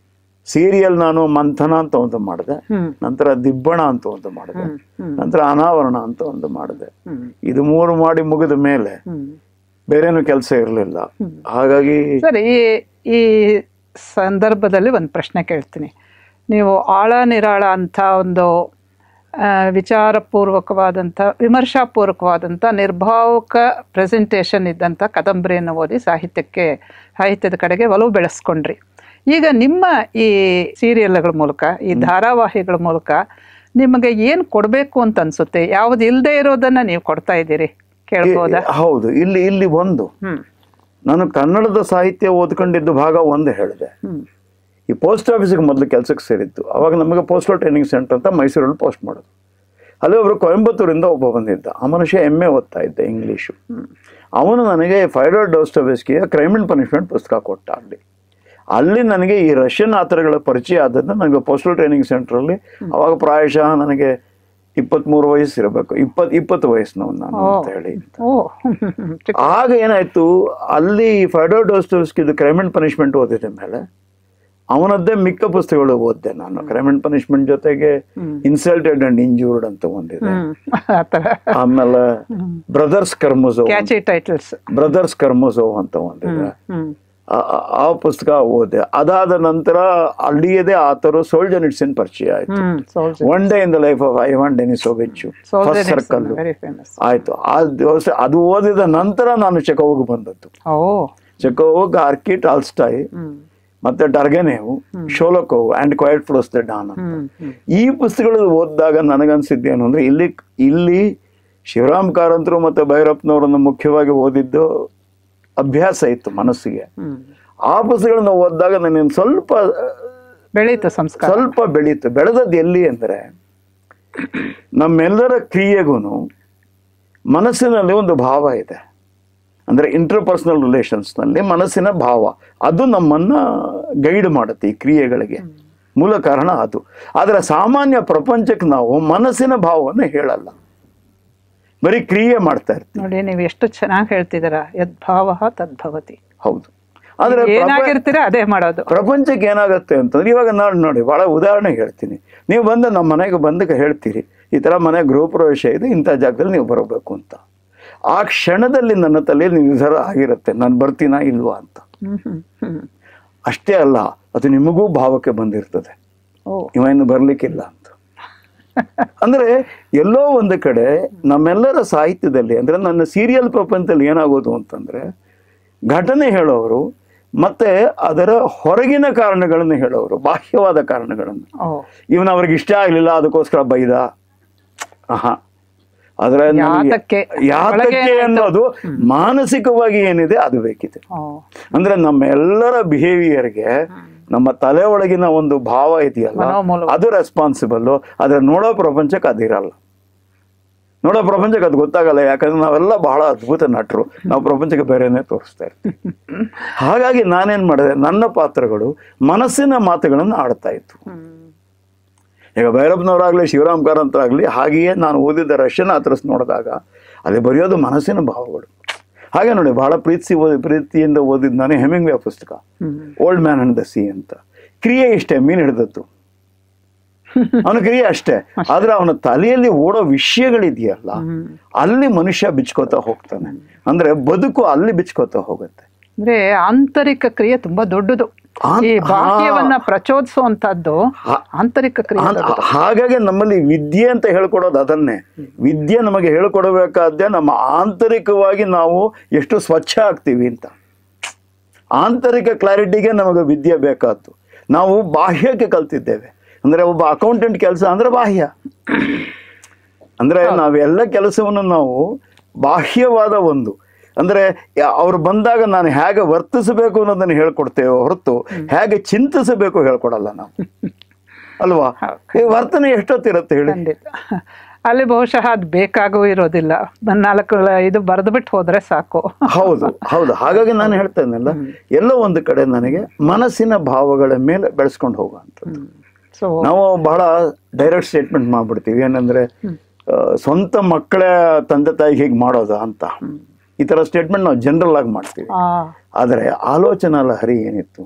ಸೀರಿಯಲ್ ನಾನು ಮಂಥನ ಅಂತ ಒಂದು ಮಾಡಿದೆ ಹ್ಮ್ ನಂತರ ದಿಬ್ಬಣ ಅಂತ ಒಂದು ಮಾಡಿದೆ ಹ್ಮ್ ಹ್ಮ್ ನಂತರ ಅನಾವರಣ ಅಂತ ಒಂದು ಮಾಡಿದೆ ಹ್ಮ್ ಇದು ಮೂರು ಮಾಡಿ ಮುಗಿದ ಮೇಲೆ ಹ್ಮ್ ಬೇರೇನು ಕೆಲಸ ಇರಲಿಲ್ಲ ಹಾಗಾಗಿ ಸರಿ ಈ ಈ ಸಂದರ್ಭದಲ್ಲಿ ಒಂದು ಪ್ರಶ್ನೆ ಕೇಳ್ತೀನಿ ನೀವು ಆಳ ನಿರಾಳ ಅಂತ ಒಂದು ಆ, ವಿಚಾರಪೂರ್ವಕವಾದಂಥ ವಿಮರ್ಶಾಪೂರ್ವಕವಾದಂಥ ನಿರ್ಭಾವಕ ಪ್ರೆಸೆಂಟೇಷನ್ ಇದ್ದಂಥ ಕಾದಂಬರಿಯನ್ನು ಓದಿ ಸಾಹಿತ್ಯಕ್ಕೆ ಸಾಹಿತ್ಯದ ಕಡೆಗೆ ಒಲವು ಬೆಳೆಸ್ಕೊಂಡ್ರಿ ಈಗ ನಿಮ್ಮ ಈ ಸೀರಿಯಲ್ಗಳ ಮೂಲಕ ಈ ಧಾರಾವಾಹಿಗಳ ಮೂಲಕ ನಿಮಗೆ ಏನು ಕೊಡಬೇಕು ಅಂತ ಅನ್ಸುತ್ತೆ ಯಾವ್ದು ಇಲ್ಲದೆ ಇರೋದನ್ನ ನೀವು ಕೊಡ್ತಾ ಇದ್ದೀರಿ ಕೇಳ್ಬೋದಾ ಹೌದು ಇಲ್ಲಿ ಇಲ್ಲಿ ಒಂದು ಹ್ಮ್ ನಾನು ಕನ್ನಡದ ಸಾಹಿತ್ಯ ಓದ್ಕೊಂಡಿದ್ದು ಭಾಗ ಒಂದು ಹೇಳಿದೆ ಹ್ಮ್ ಈ ಪೋಸ್ಟ್ ಆಫೀಸಿಗೆ ಮೊದಲು ಕೆಲಸಕ್ಕೆ ಸೇರಿದ್ದು ಅವಾಗ ನಮಗೆ ಪೋಸ್ಟಲ್ ಟ್ರೈನಿಂಗ್ ಸೆಂಟರ್ ಅಂತ ಮೈಸೂರಲ್ಲಿ ಪೋಸ್ಟ್ ಮಾಡೋದು ಅಲ್ಲಿ ಒಬ್ರು ಕೊಯಂಬತ್ತೂರಿಂದ ಒಬ್ಬ ಬಂದಿದ್ದ ಆ ಮನುಷ್ಯ ಎಮ್ ಎ ಓದ್ತಾ ಇದ್ದ ಇಂಗ್ಲೀಷು ಅವನು ನನಗೆ ಫೈಡರ್ ಡೋಸ್ಟೋವೆಸ್ಕಿಯ ಕ್ರೈಮ್ ಅಂಡ್ ಪನಿಷ್ಮೆಂಟ್ ಪುಸ್ತಕ ಕೊಟ್ಟ ಅಲ್ಲಿ ಅಲ್ಲಿ ನನಗೆ ಈ ರಷ್ಯನ್ ಆತರಗಳ ಪರಿಚಯ ಆದದ್ದು ನನಗೆ ಪೋಸ್ಟಲ್ ಟ್ರೈನಿಂಗ್ ಸೆಂಟ್ರಲ್ಲಿ ಅವಾಗ ಪ್ರಾಯಶಃ ನನಗೆ ಇಪ್ಪತ್ತ್ಮೂರು ವಯಸ್ಸು ಇರಬೇಕು ಇಪ್ಪತ್ ಇಪ್ಪತ್ತು ವಯಸ್ಸಿನವನು ನಾನು ಅಂತ ಹೇಳಿ ಓ ಚಿಕ್ಕ- ಆಗ ಏನಾಯ್ತು ಅಲ್ಲಿ ಫೈಡರ್ ಡೋಸ್ಟೋವ್ಸ್ಕಿದು ಕ್ರೈಮ್ ಅಂಡ್ ಪನಿಷ್ಮೆಂಟ್ ಓದಿದ ಮೇಲೆ ಅವನದ್ದೇ ಮಿಕ್ಕ ಪುಸ್ತಕಗಳು ಓದಿದೆ ನಾನು ಕ್ರೈಮ್ ಅಂಡ್ ಪನಿಷ್ಮೆಂಟ್ ಜೊತೆಗೆ ಇನ್ಸಲ್ಟೆಡ್ ಅಂಡ್ ಇಂಜೂರ್ಡ್ ಅಂತ ಒಂದಿದೆ ಹ್ಮ್ ಆ ಥರ ಆಮೇಲೆ brothers Karamazov catchy titles brothers Karamazov ಅಂತ ಒಂದಿದೆ ಹ್ಮ್ ಆ- ಆ- ಆ ಪುಸ್ತಕ ಓದಿದೆ ಅದಾದ ನಂತರ ಅಲ್ಲಿಯದೇ ಆತರು ಸೋಲ್ಜನಿಟ್ಸಿನ್ ಪರಿಚಯ ಆಯ್ತು ಹ್ಮ್ ಸೋಲ್ಜರ್ one day in the life of Ivan Denisovich first circle very famous ಆಯ್ತು ಆ ದಿವಸ ಅದು ಓದಿದ ನಂತರ ನಾನು ಚೆಕೋವಿಗೆ ಬಂದದ್ದು ಓ ಚೆಕೋವ್ ಆರ್ಕಿ ಟಾಲ್ಸ್ಟಾಯ್ ಹ್ಮ್ ಮತ್ತೆ Turgenev Sholokhov and quiet flows the Don ಅಂತ ಹ್ಮ್ ಹ್ಮ್ ಈ ಪುಸ್ತಕಗಳು ಓದಿದಾಗ ನನಗನ್ಸಿದ್ದೇನು ಅಂದ್ರೆ ಇಲ್ಲಿ ಇಲ್ಲಿ ಶಿವರಾಮ್ ಕಾರಂತರು ಮತ್ತೆ ಭೈರಪ್ಪನವರನ್ನು ಮುಖ್ಯವಾಗಿ ಓದಿದ್ದು ಅಭ್ಯಾಸ ಇತ್ತು ಮನಸ್ಸಿಗೆ ಹ್ಮ್ ಆ ಪುಸ್ತಕಗಳನ್ನ ಓದಿದಾಗ ನನಗೆ ಸ್ವಲ್ಪ ಬೆಳೀತು ಸಂಸ್ಕಾರ ಸ್ವಲ್ಪ ಬೆಳೀತು ಬೆಳೆದದ್ದು ಎಲ್ಲಿ ಅಂದ್ರೆ ನಮ್ಮೆಲ್ಲರ ಕ್ರಿಯೆಗೂ ಮನಸ್ಸಿನಲ್ಲಿ ಒಂದು ಭಾವ ಇದೆ ಅಂದ್ರೆ ಇಂಟರ್ಪರ್ಸನಲ್ ರಿಲೇಷನ್ಸ್ನಲ್ಲಿ ಮನಸ್ಸಿನ ಭಾವ ಅದು ನಮ್ಮನ್ನ ಗೈಡ್ ಮಾಡುತ್ತೆ ಈ ಕ್ರಿಯೆಗಳಿಗೆ ಮೂಲ ಕಾರಣ ಅದು ಆದರೆ ಸಾಮಾನ್ಯ ಪ್ರಪಂಚಕ್ಕೆ ನಾವು ಮನಸ್ಸಿನ ಭಾವವನ್ನು ಹೇಳಲ್ಲ ಬರೀ ಕ್ರಿಯೆ ಮಾಡ್ತಾ ಇರ್ತೀವಿ ನೋಡಿ ನೀವು ಎಷ್ಟು ಚೆನ್ನಾಗಿ ಹೇಳ್ತಿದ್ದೀರಾ ಯದ್ಭಾವ ತದ್ಭವತಿ ಹೌದು ಆದ್ರೆ ಪ್ರಪ- ಏನಾಗಿರ್ತೀರಾ ಅದೇ ಮಾಡೋದು ಪ್ರಪಂಚಕ್ಕೆ ಏನಾಗುತ್ತೆ ಅಂತಂದ್ರೆ ಇವಾಗ ನಾನು ನೋಡಿ ಬಹಳ ಉದಾಹರಣೆ ಹೇಳ್ತೀನಿ ನೀವು ಬಂದು ನಮ್ಮ ಮನೆಗೆ ಬಂದಾಗ ಹೇಳ್ತೀರಿ ಈ ಥರ ಮನೆ ಗೃಹ ಪ್ರವೇಶ ಇದೆ ಇಂಥ ಜಾಗದಲ್ಲಿ ನೀವು ಬರಬೇಕು ಅಂತ ಆ ಕ್ಷಣದಲ್ಲಿ ನನ್ನ ತಲೆಯಲ್ಲಿ ನಿರ್ಧಾರ ಆಗಿರುತ್ತೆ ನಾನು ಬರ್ತೀನಾ ಇಲ್ವಾ ಅಂತ ಹ್ಮ್ ಹ್ಮ್ ಹ್ಮ್ ಅಷ್ಟೇ ಅಲ್ಲ ಅದು ನಿಮಗೂ ಭಾವಕ್ಕೆ ಬಂದಿರ್ತದೆ ಓ ಇವ ಇನ್ನು ಬರ್ಲಿಕ್ಕಿಲ್ಲ ಅಂತ ಅಂದ್ರೆ ಎಲ್ಲೋ ಒಂದು ಕಡೆ ನಮ್ಮೆಲ್ಲರ ಸಾಹಿತ್ಯದಲ್ಲಿ ಅಂದ್ರೆ ನನ್ನ ಸೀರಿಯಲ್ ಪ್ರಪಂಚದಲ್ಲಿ ಏನಾಗೋದು ಅಂತಂದ್ರೆ ಘಟನೆ ಹೇಳೋರು ಮತ್ತೆ ಅದರ ಹೊರಗಿನ ಕಾರಣಗಳನ್ನು ಹೇಳೋರು ಬಾಹ್ಯವಾದ ಕಾರಣಗಳನ್ನು ಓ ಇವನ್ ಅವ್ರಿಗೆ ಇಷ್ಟ ಆಗ್ಲಿಲ್ಲ ಅದಕ್ಕೋಸ್ಕರ ಬೈದ ಆಹಾ ಆದ್ರೆ ನನಗೆ ಯಾತಕ್ಕೆ? ಒಳಗೆ ಯಾತಕ್ಕೆ ಏನಾಯ್ತು? ಅನ್ನೋದು ಮಾನಸಿಕವಾಗಿ ಏನಿದೆ ಅದು ಬೇಕಿದೆ ಓ ಅಂದ್ರೆ ನಮ್ಮೆಲ್ಲರ ಬಿಹೇವಿಯರ್ಗೆ ನಮ್ಮ ತಲೆ ಒಳಗಿನ ಒಂದು ಭಾವ ಇದೆಯಲ್ಲ ಮನೋಮೂಲ. ಅದು ರೆಸ್ಪಾನ್ಸಿಬಲ್ ಆದ್ರೆ ನೋಡೋ ಪ್ರಪಂಚಕ್ಕೆ ಅದಿರಲ್ಲ ನೋಡೋ ಪ್ರಪಂಚಕ್ಕೆ ಅದು ಗೊತ್ತಾಗಲ್ಲ ಯಾಕಂದ್ರೆ ನಾವೆಲ್ಲ ಬಹಳ ಅದ್ಭುತ ನಟರು ನಾವು ಪ್ರಪಂಚಕ್ಕೆ ಬೇರೆನೇ ತೋರಿಸ್ತಾ ಇರ್ತೀವಿ ಹಾಗಾಗಿ ನಾನೇನ್ ಮಾಡಿದೆ ನನ್ನ ಪಾತ್ರಗಳು ಮನಸ್ಸಿನ ಮಾತುಗಳನ್ನು ಆಡ್ತಾ ಇತ್ತು ಹ್ಮ್ ಈಗ ಭೈರಪ್ಪನವರಾಗ್ಲಿ ಶಿವರಾಮ್ ಕಾರಂತರಾಗ್ಲಿ ಹಾಗೆಯೇ ನಾನು ಓದಿದ ರಷ್ಯನ್ ಆತರಸ್ ನೋಡಿದಾಗ ಅಲ್ಲಿ ಬರೆಯೋದು ಮನಸ್ಸಿನ ಭಾವಗಳು ಹಾಗೆ ನೋಡಿ ಬಹಳ ಪ್ರೀತಿಸಿ ಓದಿ ಪ್ರೀತಿಯಿಂದ ಓದಿದ್ ನಾನು ಹೆಮಿಂಗ್ವೇ ಪುಸ್ತಕ ಹ್ಮ್ old man and the sea ಅಂತ ಕ್ರಿಯೆ ಇಷ್ಟೇ ಮೀನು ಹಿಡಿದದ್ದು ಅವನ ಕ್ರಿಯೆ ಅಷ್ಟೇ ಆದ್ರೆ ಅವನ ತಲೆಯಲ್ಲಿ ಓಡೋ ವಿಷಯಗಳಿದೆಯಲ್ಲ ಹ್ಮ್ ಅಲ್ಲಿ ಮನುಷ್ಯ ಬಿಚ್ಕೋತಾ ಹೋಗ್ತಾನೆ ಅಂದ್ರೆ ಬದುಕು ಅಲ್ಲಿ ಬಿಚ್ಕೋತಾ ಹೋಗುತ್ತೆ ಅಂದ್ರೆ ಆಂತರಿಕ ಕ್ರಿಯೆ ತುಂಬಾ ದೊಡ್ಡದು ಆಂತ್- ಈ ಬಾಹ್ಯವನ್ನ ಪ್ರಚೋದಿಸುವಂತದ್ದು ಹಾ- ಆಂತರಿಕ ಕ್ರಿಯೆ ಆನ್- ದೊಡ್ಡದು. ಹಾಗಾಗಿ ನಮ್ಮಲ್ಲಿ ವಿದ್ಯೆ ಅಂತ ಹೇಳ್ಕೊಡೋದು ಅದನ್ನೇ ವಿದ್ಯೆ ನಮಗೆ ಹೇಳ್ಕೊಡಬೇಕಾದ್ದೇ ನಮ್ಮ ಆಂತರಿಕವಾಗಿ ನಾವು ಎಷ್ಟು ಸ್ವಚ್ಛ ಆಗ್ತೀವಿ ಅಂತ ಆಂತರಿಕ ಕ್ಲಾರಿಟಿಗೆ ನಮಗೆ ವಿದ್ಯೆ ಬೇಕಾದ್ದು ನಾವು ಬಾಹ್ಯಕ್ಕೆ ಕಲ್ತಿದ್ದೇವೆ ಅಂದ್ರೆ ಒಬ್ಬ ಅಕೌಂಟೆಂಟ್ ಕೆಲಸ ಅಂದ್ರೆ ಬಾಹ್ಯ ಅಂದ್ರೆ ನಾವೆಲ್ಲ ಕೆಲಸವನ್ನು ನಾವು ಬಾಹ್ಯವಾದ ಒಂದು ಅಂದ್ರೆ ಯಾ- ಅವ್ರು ಬಂದಾಗ ನಾನು ಹೇಗೆ ವರ್ತಿಸಬೇಕು ಅನ್ನೋದನ್ನು ಹೇಳ್ಕೊಡ್ತೇವೆ ಹೊರತು ಹೇಗೆ ಚಿಂತಿಸಬೇಕು ಹೇಳ್ಕೊಡಲ್ಲ ನಾವು ಅಲ್ವಾ ಈ ವರ್ತನೆ ಎಷ್ಟೊತ್ತಿರುತ್ತೆ ಹೇಳಿ ಖಂಡಿತ ಅಲ್ಲಿ ಬಹುಶಃ ಅದು ಬೇಕಾಗೂ ಇರೋದಿಲ್ಲ ಒಂದ್ ನಾಲ್ಕು ಇದು ಬರೆದು ಬಿಟ್ಟು ಹೋದ್ರೆ ಸಾಕು ಹೌದು ಹೌದು ಹಾಗಾಗಿ ನಾನು ಹೇಳ್ತಾ ಇದ್ನಲ್ಲ ಎಲ್ಲೋ ಒಂದು ಕಡೆ ನನಗೆ ಮನಸ್ಸಿನ ಭಾವಗಳ ಮೇಲೆ ಬೆಳೆಸ್ಕೊಂಡು ಹೋಗುವಂಥದ್ದು ಸೊ ನಾವು ಬಹಳ ಡೈರೆಕ್ಟ್ ಸ್ಟೇಟ್ಮೆಂಟ್ ಮಾಡ್ಬಿಡ್ತೀವಿ ಏನಂದ್ರೆ ಆ, ಸ್ವಂತ ಮಕ್ಕಳ ತಂದೆ ತಾಯಿ ಹೀಗೆ ಮಾಡೋದ ಅಂತ ಈ ತರ ಸ್ಟೇಟ್ಮೆಂಟ್ ನಾವು ಜನರಲ್ ಆಗಿ ಮಾಡ್ತೀವಿ ಆ ಆದರೆ ಆಲೋಚನಾ ಲಹರಿ ಏನಿತ್ತು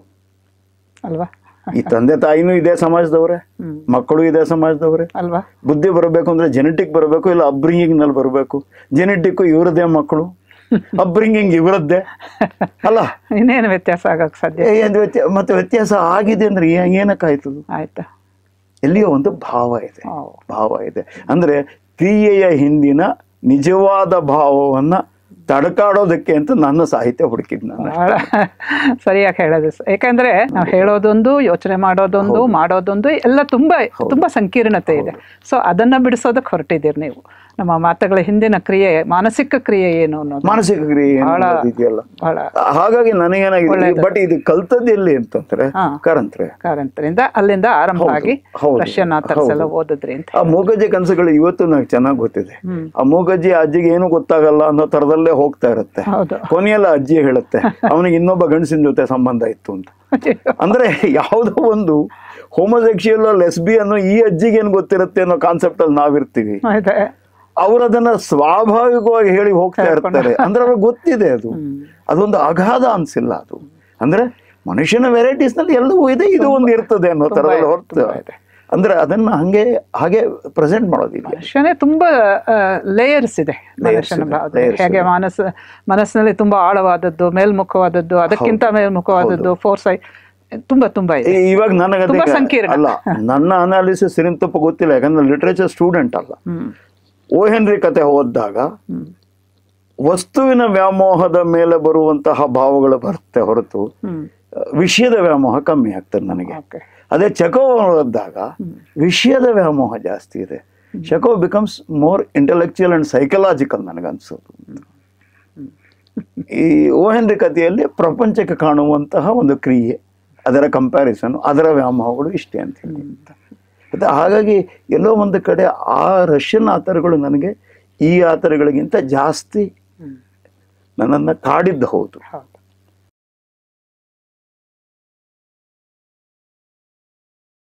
ಅಲ್ವಾ ಈ ತಂದೆ ತಾಯಿನೂ ಇದೇ ಸಮಾಜದವ್ರೆ ಹ್ಮ್. ಮಕ್ಕಳು ಇದೇ ಸಮಾಜದವ್ರೆ ಅಲ್ವಾ ಬುದ್ಧಿ ಬರಬೇಕು ಅಂದ್ರೆ ಜೆನೆಟಿಕ್ ಬರಬೇಕು ಇಲ್ಲ ಅಬ್ರಿಂಗಿಂಗ್ ನಲ್ಲಿ ಬರಬೇಕು ಜೆನೆಟಿಕ್ ಇವರದ್ದೇ ಮಕ್ಕಳು ಅಬ್ರಿಂಗಿಂಗ್ ಇವರದ್ದೇ ಅಲ್ಲ ಇನ್ನೇನು ವ್ಯತ್ಯಾಸ ಆಗಕ್ ಸಾಧ್ಯ ಏ- ಏನ್ ವ್ಯತ್ಯ- ಮತ್ತೆ ವ್ಯತ್ಯಾಸ ಆಗಿದೆ ಅಂದ್ರೆ ಏ- ಏನಕ್ಕಾಯ್ತದು ಆಯ್ತಾ ಎಲ್ಲಿಯೋ ಒಂದು ಭಾವ ಇದೆ ಓ. ಭಾವ ಇದೆ ಅಂದ್ರೆ ಕ್ರಿಯೆಯ ಹಿಂದಿನ ನಿಜವಾದ ಭಾವವನ್ನ ತಡಕಾಡೋದಕ್ಕೆ ಅಂತ ನನ್ನ ಸಾಹಿತ್ಯ ಹುಡುಕಿದ್ ನಾನು ಬಹಳ ಸರಿಯಾಗಿ ಹೇಳೋದು ಸ- ಯಾಕಂದ್ರೆ ನಾವು ಹೇಳೋದೊಂದು ಯೋಚನೆ ಮಾಡೋದೊಂದು ಮಾಡೋದೊಂದು ಎಲ್ಲ ತುಂಬಾ ತುಂಬಾ ಸಂಕೀರ್ಣತೆ ಇದೆ ಸೊ ಅದನ್ನ ಬಿಡಿಸೋದಕ್ಕೆ ಹೊರಟಿದ್ದೀರಿ ನೀವು ನಮ್ಮ ಮಾತುಗಳ ಹಿಂದಿನ ಕ್ರಿಯೆ ಮಾನಸಿಕ ಕ್ರಿಯೆ ಏನು ಅನ್ನೋದು ಮಾನಸಿಕ ಕ್ರಿಯೆ ಏನು ಬಹಳ ಅನ್ನೋದು ಇದೆಯಲ್ಲ ಬಹಳ ಹಾಗಾಗಿ ನನಗೇನಾಗಿದೆ ಬಟ್ ಇದು ಕಲ್ತದ್ದು ಎಲ್ಲಿ ಅಂತಂದ್ರೆ ಹಾ. ಕರಂತ್ರೆ ಕಾರಂತರಿಂದ ಅಲ್ಲಿಂದ ಆರಂಭ ಆಗಿ ಹೌದು, ರಷ್ಯನ್ ಆಥರ್ಸ್ ಎಲ್ಲ ಓದಿದ್ರಿ ಅಂತ ಆ ಮೂಗಜ್ಜಿ ಕನಸುಗಳು ಇವತ್ತು ನನಗೆ ಚೆನ್ನಾಗಿ ಗೊತ್ತಿದೆ ಹ್ಮ್. ಆ ಮೂಗಜ್ಜಿ ಅಜ್ಜಿಗೆ ಏನು ಗೊತ್ತಾಗಲ್ಲ ಅನ್ನೋ ತರದಲ್ಲೇ ಹೋಗ್ತಾ ಇರುತ್ತೆ ಹೌದು ಕೊನೆಯಲ್ಲ ಅಜ್ಜಿ ಹೇಳುತ್ತೆ ಅವನಿಗೆ ಇನ್ನೊಬ್ಬ ಗಂಡಸಿನ ಜೊತೆ ಸಂಬಂಧ ಇತ್ತು ಅಂತ ಅಂದ್ರೆ ಯಾವುದೋ ಒಂದು ಹೋಮೋಸೆಕ್ಷುಯಲ್ ಲೆಸ್ಬಿ ಅನ್ನೋ ಈ ಅಜ್ಜಿಗೆ ಏನ್ ಗೊತ್ತಿರುತ್ತೆ ಅನ್ನೋ ಕಾನ್ಸೆಪ್ಟ್ ಅಲ್ಲಿ ನಾವಿರ್ತೀವಿ ಇದೆ ಅವ್ರು ಅದನ್ನ ಸ್ವಾಭಾವಿಕವಾಗಿ ಹೇಳಿ ಹೋಗ್ತಾ ಇರ್ತಾರೆ ಅಂದ್ರೆ ಅವ್ರಿಗೆ ಗೊತ್ತಿದೆ ಅದು ಅದೊಂದು ಅಗಾಧ ಅನ್ಸಿಲ್ಲ ಅದು ಅಂದ್ರೆ ಮನುಷ್ಯನ ವೆರೈಟೀಸ್ ನಲ್ಲಿ ಎಲ್ಲವೂ ಇದೆ ಇದು ಒಂದು ಇರ್ತದೆ ಅನ್ನೋ ತರದಲ್ಲಿ ಹೊರತು ತುಂಬಾ ಇದೆ. ಅಂದ್ರೆ ಅದನ್ನ ಹಂಗೆ ಹಾಗೆ ಪ್ರೆಸೆಂಟ್ ಮಾಡೋದಿಲ್ಲ ಮನುಷ್ಯನೇ ತುಂಬಾ ಲೇಯರ್ಸ್ ಇದೆ ಮನುಷ್ಯನ ಇದೆ, ಭಾವದಲ್ಲಿ layers ಹೇಗೆ ಮನಸ್ಸು ಮನಸ್ಸಿನಲ್ಲಿ ತುಂಬಾ ಆಳವಾದದ್ದು ಮೇಲ್ಮುಖವಾದದ್ದು ಅದಕ್ಕಿಂತ ಮೇಲ್ಮುಖವಾದದ್ದು ಫೋರ್ಸೈ ತುಂಬಾ ತುಂಬಾ ಇದೆ ಈ- ಇವಾಗ ನನಗೆ ತುಂಬಾ ಅದೇ- ಸಂಕೀರ್ಣ. ಅಲ್ಲ ನನ್ನ ಅನಾಲಿಸಿಸ್ ಏನ್ ತಪ್ಪು ಗೊತ್ತಿಲ್ಲ ಯಾಕಂದ್ರೆ ಲಿಟ್ರೇಚರ್ ಸ್ಟೂಡೆಂಟ್ ಅಲ್ಲ ಹ್ಮ್ ಓ ಹೆನ್ರಿ ಕತೆ ಓದಿದಾಗ ಹ್ಮ್ ವಸ್ತುವಿನ ವ್ಯಾಮೋಹದ ಮೇಲೆ ಬರುವಂತಹ ಭಾವಗಳು ಬರುತ್ತೆ ಹೊರತು ಹ್ಮ್ ವಿಷಯದ ವ್ಯಾಮೋಹ ಕಮ್ಮಿ ಆಗ್ತದೆ ನನಗೆ ಓಕೆ ಅದೇ ಚಕೋ ಓದಿದಾಗ ವಿಷಯದ ವ್ಯಾಮೋಹ ಜಾಸ್ತಿ ಇದೆ Chekhov becomes more intellectual and psychological ನನಗನ್ಸೋದು ಈ ಓ ಹೆನ್ರಿ ಕಥೆಯಲ್ಲಿ ಪ್ರಪಂಚಕ್ಕೆ ಕಾಣುವಂತಹ ಒಂದು ಕ್ರಿಯೆ ಅದರ ಕಂಪ್ಯಾರಿಸನ್ ಅದರ ವ್ಯಾಮೋಹಗಳು ಇಷ್ಟೇ ಅಂತ ಹೇಳಿ ಮತ್ತೆ ಹಾಗಾಗಿ ಎಲ್ಲೋ ಒಂದು ಕಡೆ ಆ ರಷ್ಯನ್ ಆತರಗಳು ನನಗೆ ಈ ಆತರಗಳಿಗಿಂತ ಜಾಸ್ತಿ ನನ್ನನ್ನು ಕಾಡಿದ್ದು ಹೌದು ಹೌದು